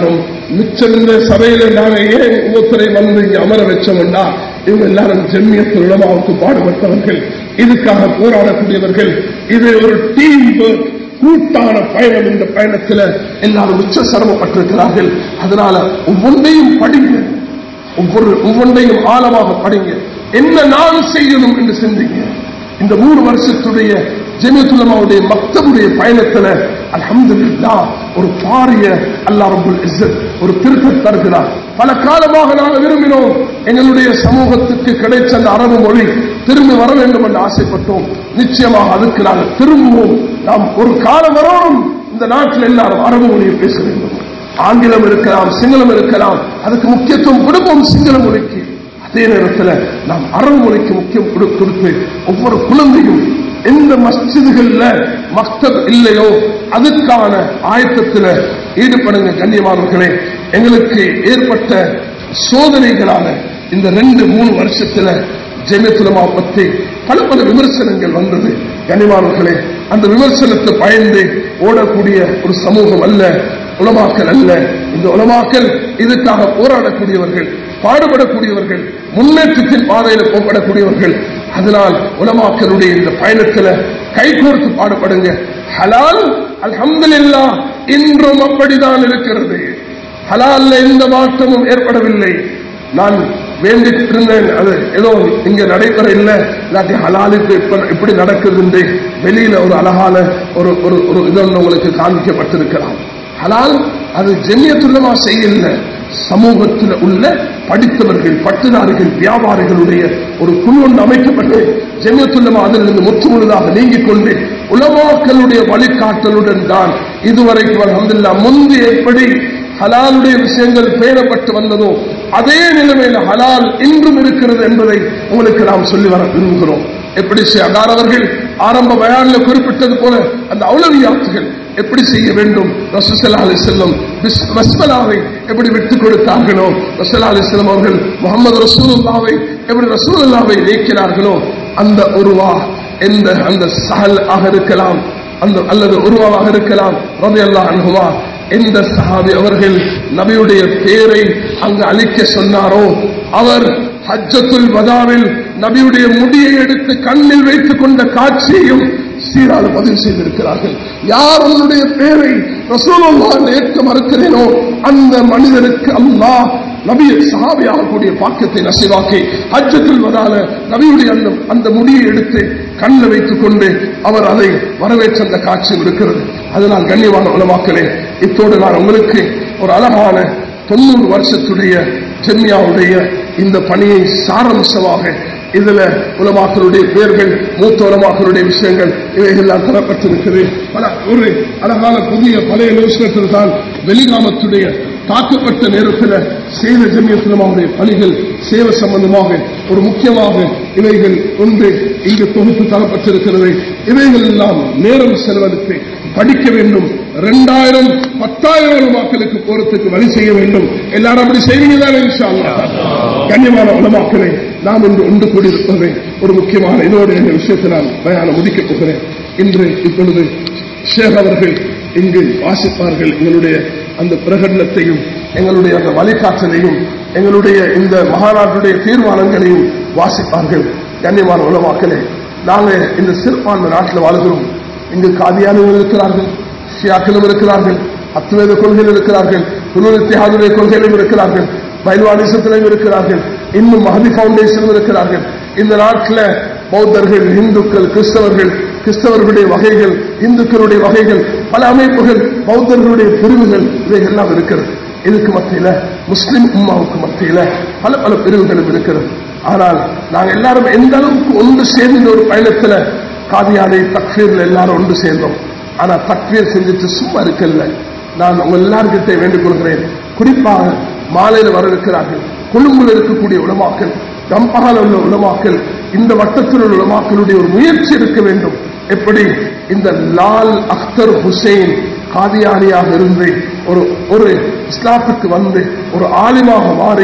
மிச்சம் இந்த சபையில நாங்க ஏன் ஒவ்வொருத்தரை வந்து இங்க அமர வச்சோம்னா இவங்க எல்லாரும் ஜெம்மியத்தில் உலமாவுக்கு பாடுபட்டவர்கள் இதுக்காக போராடக்கூடியவர்கள் இது ஒரு டீம் கூட்டான பயணம் இந்த பயணத்துல எல்லாரும் மிச்ச சிரமப்பட்டிருக்கிறார்கள் அதனால ஒவ்வொன்றையும் படிங்க ஒவ்வொரு ஒவ்வொன்றையும் ஆழமாக படிங்க என்ன நான் செய்யணும் என்று சிந்திங்க இந்த மூணு வருஷத்துடைய ஜெமியத்துலமாவுடைய மக்தபுடைய பயணத்துல அல்ஹம்துலில்லா ஒரு பாரிய அல்லாஹ் ரப்புல் இஸ்ஸத் ஒரு திருத்தம் தருகிறார் பல காலமாக நாங்கள் விரும்பினோம் எங்களுடைய சமூகத்துக்கு கிடைச்ச அந்த அரபு மொழி திரும்பி வர வேண்டும் என்று ஆசைப்பட்டோம் நிச்சயமாக அதுக்கு நாங்கள் திரும்புவோம் நாம் ஒரு காலம் வரணும் இந்த நாட்டில் எல்லாரும் அரபு மொழியை பேச வேண்டும் ஆங்கிலம் இருக்கலாம் சிங்களம் இருக்கலாம் அதுக்கு முக்கியத்துவம் கொடுப்போம் சிங்கள மொழிக்கு அதே நேரத்தில் நாம் அரபு மொழிக்கு முக்கியம் கொடு- கொடுத்து ஒவ்வொரு குழந்தையும் எந்த மஸ்ஜிதுகள்ல மக்தப் இல்லையோ அதுக்கான ஆயத்தத்தில் ஈடுபடுங்க கண்ணியமானவர்களே எங்களுக்கு ஏற்பட்ட சோதனைகளான இந்த ரெண்டு மூணு வருஷத்துல ஜெமியத்துலமா பத்தி பல பல விமர்சனங்கள் வந்தது கனிமானவர்களே அந்த விமர்சனத்தை பயந்து ஓடக்கூடிய ஒரு சமூகம் அல்ல உலமாக்கல் அல்ல இந்த உலமாக்கல் இதுக்காக போராடக்கூடியவர்கள் பாடுபடக்கூடியவர்கள் முன்னேற்றத்தின் பாதையில் போகப்படக்கூடியவர்கள் அதனால் உலமாக்களுடைய இந்த பயணத்துல கைகோர்த்து பாடுபடுங்க ஹலால் அல்ஹம்துலில்லாஹ் இன்றும் அப்படிதான் இருக்கிறது ஹலால்ல எந்த மாற்றமும் ஏற்படவில்லை நான் வேண்டிட்டு இருந்தேன் அது ஏதோ இங்க நடைபெற இல்லை இல்லாட்டி ஹலாலுக்கு இப்ப இப்படி நடக்குது என்று வெளியில ஒரு அழகான ஒரு ஒரு ஒரு இது ஒண்ணு உங்களுக்கு காண்பிக்கப்பட்டிருக்கலாம் ஹலால் அது ஜெமியத்துள்ளமா செய்யல சமூகத்தில் உள்ள படித்தவர்கள் பட்டுதாரிகள் வியாபாரிகளுடைய ஒரு குழு ஒன்று அமைக்கப்பட்டு ஜெமியத்துள்ளமா அதிலிருந்து முற்றுமுழுதாக நீங்கிக் கொண்டு உலமாக்களுடைய வழிகாட்டலுடன் தான் இதுவரைக்கும் அல்ஹம்துலில்லாஹ் முந்தி எப்படி ஹலாலுடைய விஷயங்கள் பேணப்பட்டு வந்ததோ அதே நிலைமையில் ஹலால் இன்றும் இருக்கிறது என்பதை உங்களுக்கு நாம் சொல்லி வர விரும்புகிறோம் எப்படி அதார் அவர்கள் ஆரம்ப பயானில் குறிப்பிட்டது போல அந்த அவுலவியாத்துகள் எப்படி செய்ய வேண்டும் ரசூசல்லா அலி செல்லம் பஸ்மலாவை எப்படி விட்டுக் கொடுத்தார்களோ ரசூல்லா அலி செல்லம் அவர்கள் முகமது ரசூலுல்லாவை எப்படி ரசூலுல்லாவை நீக்கிறார்களோ அந்த உருவா எந்த அந்த சஹல் ஆக இருக்கலாம் அந்த அல்லது உருவாவாக இருக்கலாம் ரவி அல்லா அனுகுமா எந்த சஹாபி அவர்கள் நபியுடைய பேரை அங்கு அழிக்க சொன்னாரோ அவர் ஹஜ்ஜத்துல் வதாவில் நபியுடைய முடியை எடுத்து கண்ணில் வைத்துக் கொண்ட காட்சியையும் சீரால பதிவு செய்திருக்கிறார்கள் யார் உன்னுடைய பேரை ரசூலுல்லாஹ் என்று ஏற்க மறுக்கிறேனோ அந்த மனிதருக்கு அல்லாஹ் நபி சஹாபியாகக்கூடிய பாக்கியத்தை நசிவாக்கி ஹஜ்ஜத்துல் வதால நபியுடைய அந்த அந்த முடியை எடுத்து கண்ணில் வைத்துக் கொண்டு அவர் அதை வரவேற்ற அந்த காட்சியும் இருக்கிறது அதனால் கண்ணியமான உலமாக்களே இத்தோடு நான் உங்களுக்கு ஒரு அழகான தொண்ணூறு வருஷத்துடைய ஜெம்யாவுடைய இந்த பணியை சாரம்சமாக இதுல உலமாக்களுடைய பேர்கள் மூத்த உலமாக்களுடைய விஷயங்கள் இவைகள்லாம் தரப்பட்டிருக்கிறது பல ஒரு அழகான புதிய பழைய நிமிஷத்தில் தான் வெளிகாமத்துடைய தாக்கப்பட்ட நேரத்தில் செய்த ஜமியத்துலமாவுடைய பணிகள் சேவை சம்பந்தமாக ஒரு முக்கியமாக இவைகள் ஒன்று இங்கு தொகுத்து தரப்பட்டிருக்கிறது இவைகள் எல்லாம் நேரம் செலவழித்து படிக்க வேண்டும் இரண்டாயிரம் பத்தாயிரம் மக்களுக்கு போறதுக்கு வழி செய்ய வேண்டும் எல்லாரும் அப்படி செய்வீங்க தானே இன்ஷா அல்லாஹ்? கண்ணியமான உலமாக்களை நாம் இன்று ஒன்று கூடியிருப்பது ஒரு முக்கியமான இதோடு இந்த விஷயத்தை நான் பயானம் முடிக்கப் போகிறேன் இன்று இப்பொழுது ஷேக் அவர்கள் இங்கு வாசிப்பார்கள் எங்களுடைய அந்த பிரகடனத்தையும் எங்களுடைய அந்த வழிகாட்டலையும் எங்களுடைய இந்த மகாநாட்டுடைய தீர்மானங்களையும் வாசிப்பார்கள் கண்ணியமான உலமாக்களே நாங்கள் இந்த சிறுபான்மை நாட்டில் வாழ்கிறோம் இங்கு காதியானிகள் இருக்கிறார்கள் ஷியாக்களும் இருக்கிறார்கள் அத்வேத கொள்கையில் இருக்கிறார்கள் குலுத்தியாதுடைய கொள்கையிலும் இருக்கிறார்கள் பைல்வானிசத்திலும் இருக்கிறார்கள் இன்னும் மஹதி பவுண்டேஷனும் இருக்கிறார்கள் இந்த நாட்டில் பௌத்தர்கள் இந்துக்கள் கிறிஸ்தவர்கள் கிறிஸ்தவர்களுடைய வகைகள் இந்துக்களுடைய வகைகள் பல அமைப்புகள் பௌத்தர்களுடைய பிரிவுகள் இவைகள்லாம் இருக்கிறது இதுக்கு மத்தியில முஸ்லிம் உம்மாவுக்கு மத்தியில பல பல பிரிவுகளும் இருக்கிறது ஆனால் நாங்கள் எல்லாரும் எந்த அளவுக்கு ஒன்று சேர்ந்த ஒரு பயணத்துல காதியானை தக்ஃபீர்ல எல்லாரும் ஒன்று சேர்ந்தோம் ஆனா தக்ஃபீர் செஞ்சுட்டு சும்மா இருக்கல நான் உங்க எல்லார்கிட்ட வேண்டிக் கொள்கிறேன் குறிப்பாக மாலையில் வர இருக்கிறார்கள் கொழும்புல இருக்கக்கூடிய உலமாக்கள் கம்பகால உள்ள உலமாக்கள் இந்த வட்டத்தில் உள்ள உலமாக்களுடைய ஒரு முயற்சி இருக்க வேண்டும் எப்படி இந்த லால் அக்தர் ஹுசைன் காதியானியாக இருந்து ஒரு ஒரு இஸ்லாத்துக்கு வந்து ஒரு ஆலிமாக மாறி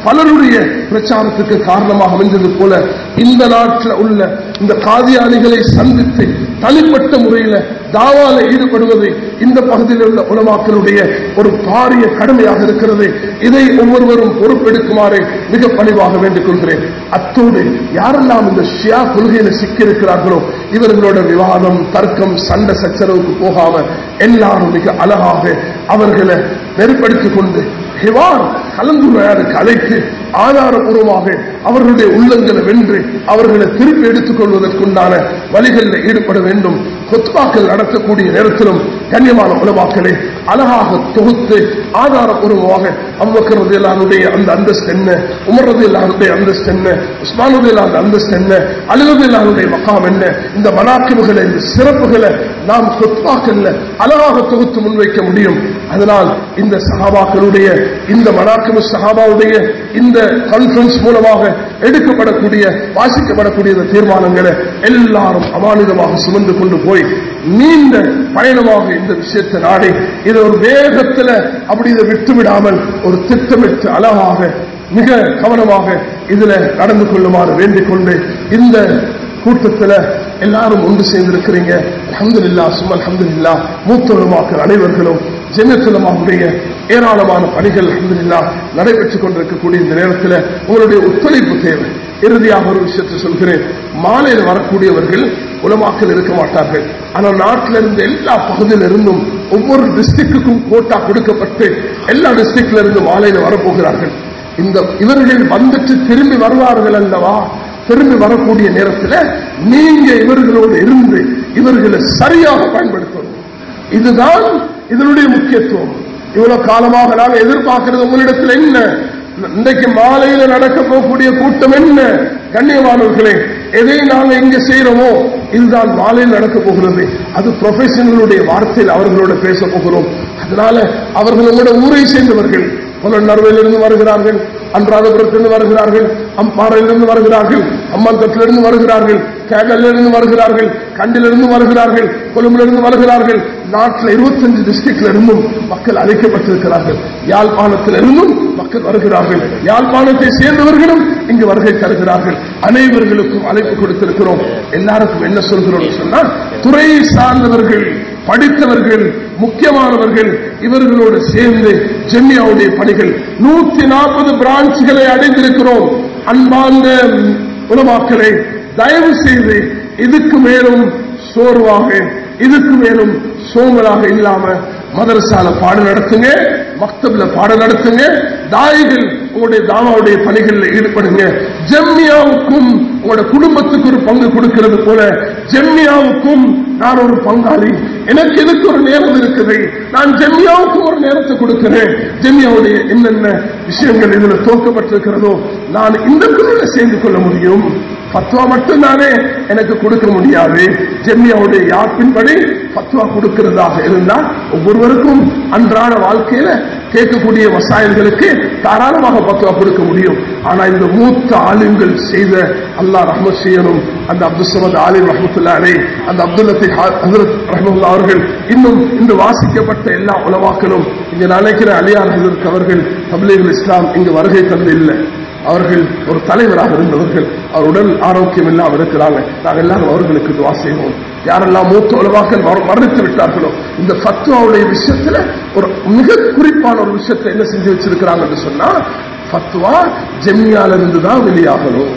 பலருடைய பிரச்சாரத்துக்கு காரணமாக அமைந்தது போல இந்த நாட்டில் உள்ள இந்த காதியாளிகளை சந்தித்து தனிப்பட்ட முறையில் தாவால ஈடுபடுவது இந்த பகுதியில் உள்ள உலமாக்களுடைய ஒரு பாரிய கடமையாக இருக்கிறது இதை ஒவ்வொருவரும் பொறுப்பெடுக்குமாறு மிக பணிவாக வேண்டிக் கொள்கிறேன் அத்தோடு யாரெல்லாம் இந்த ஷியா கொள்கையில சிக்கியிருக்கிறார்களோ இவர்களோட விவாதம் தர்க்கம் சண்டை சச்சரவுக்கு போகாம எல்லாரும் மிக அழகாக அவர்களை நெருப்படுத்திக் கொண்டு ஹிவார் கலந்துரையாடுக்கு அழைத்து ஆதாரபூர்வமாக அவர்களுடைய உள்ளங்களை வென்று அவர்களை திருப்பி எடுத்துக் கொள்வதற்குண்டான வழிகளில் ஈடுபட வேண்டும் கொத்பாக்கள் நடத்தக்கூடிய நேரத்திலும் கண்ணியமான உலமாக்களை அழகாக தொகுத்து ஆதாரபூர்வமாக அவ்வக்கர் ரதியல்லானுடைய அந்த அந்தஸ்து என்ன உமர் ரதியல்லானுடைய அந்தஸ்து என்ன உஸ்மான் ரதியல்லான அந்தஸ்து என்ன அலி ரதியல்லானுடைய மக்காம் என்ன இந்த மனாக்கிபுகளை இந்த சிறப்புகளை நாம் கொத்பாக்கல்ல அழகாக தொகுத்து முன்வைக்க முடியும் அதனால் இந்த சஹாபாக்களுடைய இந்த மனாக்கிபு சஹாபாவுடைய இந்த கான்பரன்ஸ் மூலமாக எடுக்கப்படக்கூடிய வாசிக்கப்படக்கூடிய இந்த தீர்மானங்களை எல்லாரும் அமானிதமாக சுமந்து கொண்டு போய் நீண்ட பயணமாக இந்த விஷயத்தை நாடி இதை ஒரு வேகத்துல அப்படி இதை விட்டு விடாமல் ஒரு திட்டமிட்டு அழகாக மிக கவனமாக இதுல நடந்து கொள்ளுமாறு வேண்டிக் கொண்டு இந்த கூட்டத்துல எல்லாரும் ஒன்று சேர்ந்திருக்கிறீங்க அஹமதுல்லா சும்மா அஹமதுல்லா மூத்தவருமாக்கள் அனைவர்களும் ஜெமியத்துலமாவுடைய ஏராளமான பணிகள் அஹமதுல்லா நடைபெற்றுக் கொண்டிருக்கக்கூடிய இந்த நேரத்தில் உங்களுடைய ஒத்துழைப்பு தேவை இறுதியாக ஒரு விஷயத்தை சொல்கிறேன் மாலையில் வரக்கூடியவர்கள் உலமாக்கல் இருக்க மாட்டார்கள் ஆனால் நாட்டில் இருந்து எல்லா பகுதியில இருந்தும் ஒவ்வொரு டிஸ்ட்ரிக்டுக்கும் கோட்டா கொடுக்கப்பட்டு எல்லா டிஸ்ட்ரிக்ட்ல இருந்து மாலையில வரப்போகிறார்கள் இந்த இவர்கள் வந்துட்டு திரும்பி வருவார்கள் அல்லவா திரும்பி வரக்கூடிய நேரத்தில் நீங்க இவர்களோடு இருந்து இவர்களை சரியாக பயன்படுத்தணும் இதுதான் இதனுடைய முக்கியத்துவம் இவ்வளவு காலமாக நாங்கள் எதிர்பார்க்கிறது உங்களிடத்தில் என்ன இன்றைக்கு மாலையில நடக்க போகக்கூடிய கூட்டம் என்ன கண்ணியமானவர்களே எதை நாங்க இங்க செய்யறோமோ இதுதான் மாலையில் நடக்க போகிறது அது ப்ரொஃபஷனலுடைய வார்த்தையில் அவர்களோட பேச போகிறோம் அதனால அவர்களோட ஊரை சேர்ந்தவர்கள் புலனர்வையிலிருந்து வருகிறார்கள் அன்றாதபுரத்திலிருந்து வருகிறார்கள் அம்பாறையிலிருந்து வருகிறார்கள் அம்மாந்தத்திலிருந்து வருகிறார்கள் கேகலிருந்து வருகிறார்கள் கண்டிலிருந்து வருகிறார்கள் கொழும்பிலிருந்து வருகிறார்கள் நாட்டில் இருபத்தஞ்சு டிஸ்ட்ரிக்ட்ல இருந்தும் மக்கள் அழைக்கப்பட்டிருக்கிறார்கள் யாழ்ப்பாணத்தில் இருந்தும் மக்கள் வருகிறார்கள் யாழ்ப்பாணத்தை சேர்ந்தவர்களும் இங்கு வருகை தருகிறார்கள் அனைவர்களுக்கும் அழைப்பு கொடுத்திருக்கிறோம் எல்லாருக்கும் என்ன சொல்கிறோம் சொன்னால் துறை சார்ந்தவர்கள் படித்தவர்கள் முக்கியமானவர்கள் இவர்களோடு சேர்ந்து ஜெம்மியாவுடைய பணிகள் நூத்தி நாற்பது பிரான்ச்சுகளை அடைந்திருக்கிறோம் அன்பார்ந்த உலமாக்களை தயவு செய்து இதுக்கு மேலும் சோர்வாக இதுக்கு மேலும் சோமலாக இல்லாம மதரசால பாடு நடத்துங்க மக்தப்ல பாடம் நடத்துங்க தாய்கள் உங்களுடைய தாமாவுடைய பணிகளில் ஈடுபடுங்க ஜெம்மியாவுக்கும் உங்களோட குடும்பத்துக்கு ஒரு பங்கு கொடுக்கிறது போல ஜெம்மியாவுக்கும் நான் ஒரு பங்காளி எனக்கு எதுக்கு ஒரு நேரம் இருக்குது நான் ஜெம்மியாவுக்கும் ஒரு நேரத்தை கொடுக்கிறேன் ஜெம்மியாவுடைய என்னென்ன விஷயங்கள் இதுல தோக்கப்பட்டிருக்கிறதோ நான் இந்த குழுவில் சேர்ந்து கொள்ள முடியும் பத்துவா மட்டும் தானே எனக்கு கொடுக்க முடியாது ஜெம்மியாவுடைய யாப்பின்படி பத்துவா கொடுக்கிறதாக இருந்தால் ஒவ்வொருவருக்கும் அன்றாட வாழ்க்கையில கேட்கக்கூடிய வசாயல்களுக்கு தாராளமாக பத்துவா கொடுக்க முடியும் ஆனா இந்த மூத்த ஆளுங்கள் செய்த அல்லாஹ் ரஹ்மத் செய்யணும் அந்த அப்துல் சமத் ஆலிம் ரஹமத்துல்லா அலை அந்த அப்துல் லத்தீப் ஹசரத் ரஹமுல்லா அவர்கள் இன்னும் இந்த வாசிக்கப்பட்ட எல்லா உலமாக்களும் இங்க நினைக்கிற அலியார் ஹசரத் அவர்கள் தபிலீகுல் இஸ்லாம் இங்கு வருகை தந்து இல்லை அவர்கள் ஒரு தலைவராக இருந்தவர்கள் அவர் உடல் ஆரோக்கியம் இல்லாமல் இருக்கிறாங்க நாங்கள் எல்லாரும் அவர்களுக்கு துவா செய்வோம் யாரெல்லாம் மூத்த உலவாக்கள் மரணித்து விட்டார்களோ இந்த ஃபத்வாவுடைய விஷயத்துல ஒரு மிக குறிப்பான ஒரு விஷயத்தை என்ன செஞ்சு வச்சிருக்கிறாங்க என்று சொன்னா ஃபத்வா ஜெம்மியால இருந்து தான் வெளியாகணும்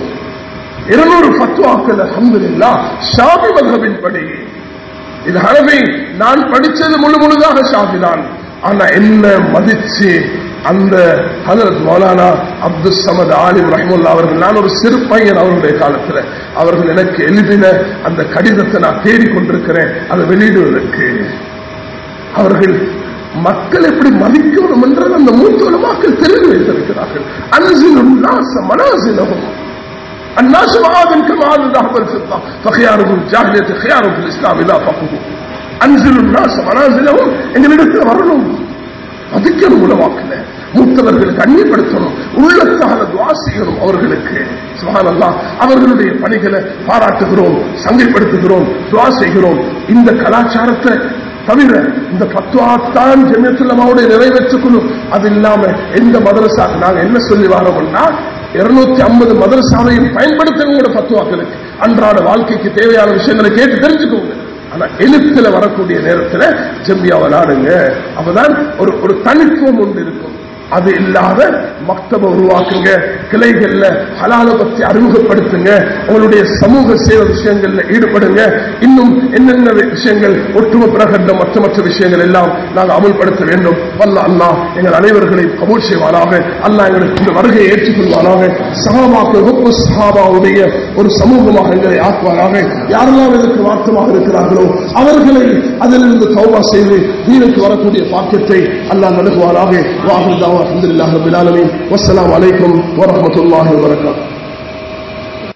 இருநூறு ஃபத்வாக்கள் அஹமதுல்லா ஷாபி மதபின் படி இது ஹனபி நான் படிச்சது முழு முழுதாக ஷாபி தான் ஆனா என்ன மதிச்சு அந்த ஹதரத் மௌலானா அப்துல் சமத் ஆலிம் ரஹமுல்லா அவர்கள் நான் ஒரு சிறு பையன் அவருடைய காலத்துல அவர்கள் எனக்கு எழுதின அந்த கடிதத்தை நான் தேடிக்கொண்டிருக்கிறேன் அதை வெளியிடுவதற்கு அவர்கள் மக்கள் எப்படி மதிக்கணும் என்றது அந்த மூத்த மக்கள் தெரிந்து வைத்திருக்கிறார்கள் அன்சிலும் நாச மனாசிலகும் الناس معاذ كمعاذ ذهب الفضة فخيارهم الجاهلية خيارهم في الإسلام إذا فقهوا أنزلوا الناس منازلهم எங்களிடத்தில் வரணும் மதிக்கணும் உலவாக்கல மூத்தவர்களுக்கு அந்நியப்படுத்தணும் உள்ளத்தால துவா செய்யணும் அவர்களுக்கு சுகானல்லா அவர்களுடைய பணிகளை பாராட்டுகிறோம் சங்கைப்படுத்துகிறோம் துவா செய்கிறோம் இந்த கலாச்சாரத்தை தவிர இந்த பத்துவாத்தான் ஜெமியத்துல்லமாவுடைய நிறைவேற்றுக் குழு அது இல்லாம எந்த மதரசா நாங்க என்ன சொல்லி வரோம்னா இருநூத்தி ஐம்பது மதரசாவையும் பயன்படுத்துங்க பத்துவாக்களுக்கு அன்றாட வாழ்க்கைக்கு தேவையான விஷயங்களை கேட்டு தெரிஞ்சுக்கோங்க ஆனா எழுத்துல வரக்கூடிய நேரத்துல ஜெம்மியாவை நாடுங்க அப்பதான் ஒரு ஒரு தனித்துவம் ஒன்று இருக்கும் அது இல்லாத மக்தப உருவாக்குங்க கிளைகள்ல ஹலால பத்தி அறிமுகப்படுத்துங்க உங்களுடைய சமூக சேவை விஷயங்கள்ல ஈடுபடுங்க இன்னும் என்னென்ன விஷயங்கள் ஒற்றுமை பிரகடனம் மற்ற மற்ற விஷயங்கள் எல்லாம் நாங்கள் அமல்படுத்த வேண்டும் வல்ல அல்லாஹ் எங்கள் அனைவர்களையும் கபூல் செய்வானாக அல்லாஹ் எங்களுக்கு இந்த வருகையை ஏற்றுக்கொள்வானாக சஹாபாக்கள் ஹுப்பு சஹாபாவுடைய ஒரு சமூகமாக எங்களை ஆக்குவாராக யாரெல்லாம் இதற்கு மாற்றமாக இருக்கிறார்களோ அவர்களை அதிலிருந்து தௌபா செய்து தீனுக்கு வரக்கூடிய பாக்கியத்தை அல்லாஹ் நல்குவாராக வாஹுல் தாவா அல்ஹம்துலில்லாஹி ரப்பில் ஆலமீன் வஸ்ஸலாமு அலைக்கும் வரஹ்மத்துல்லாஹி வபரகாத்துஹு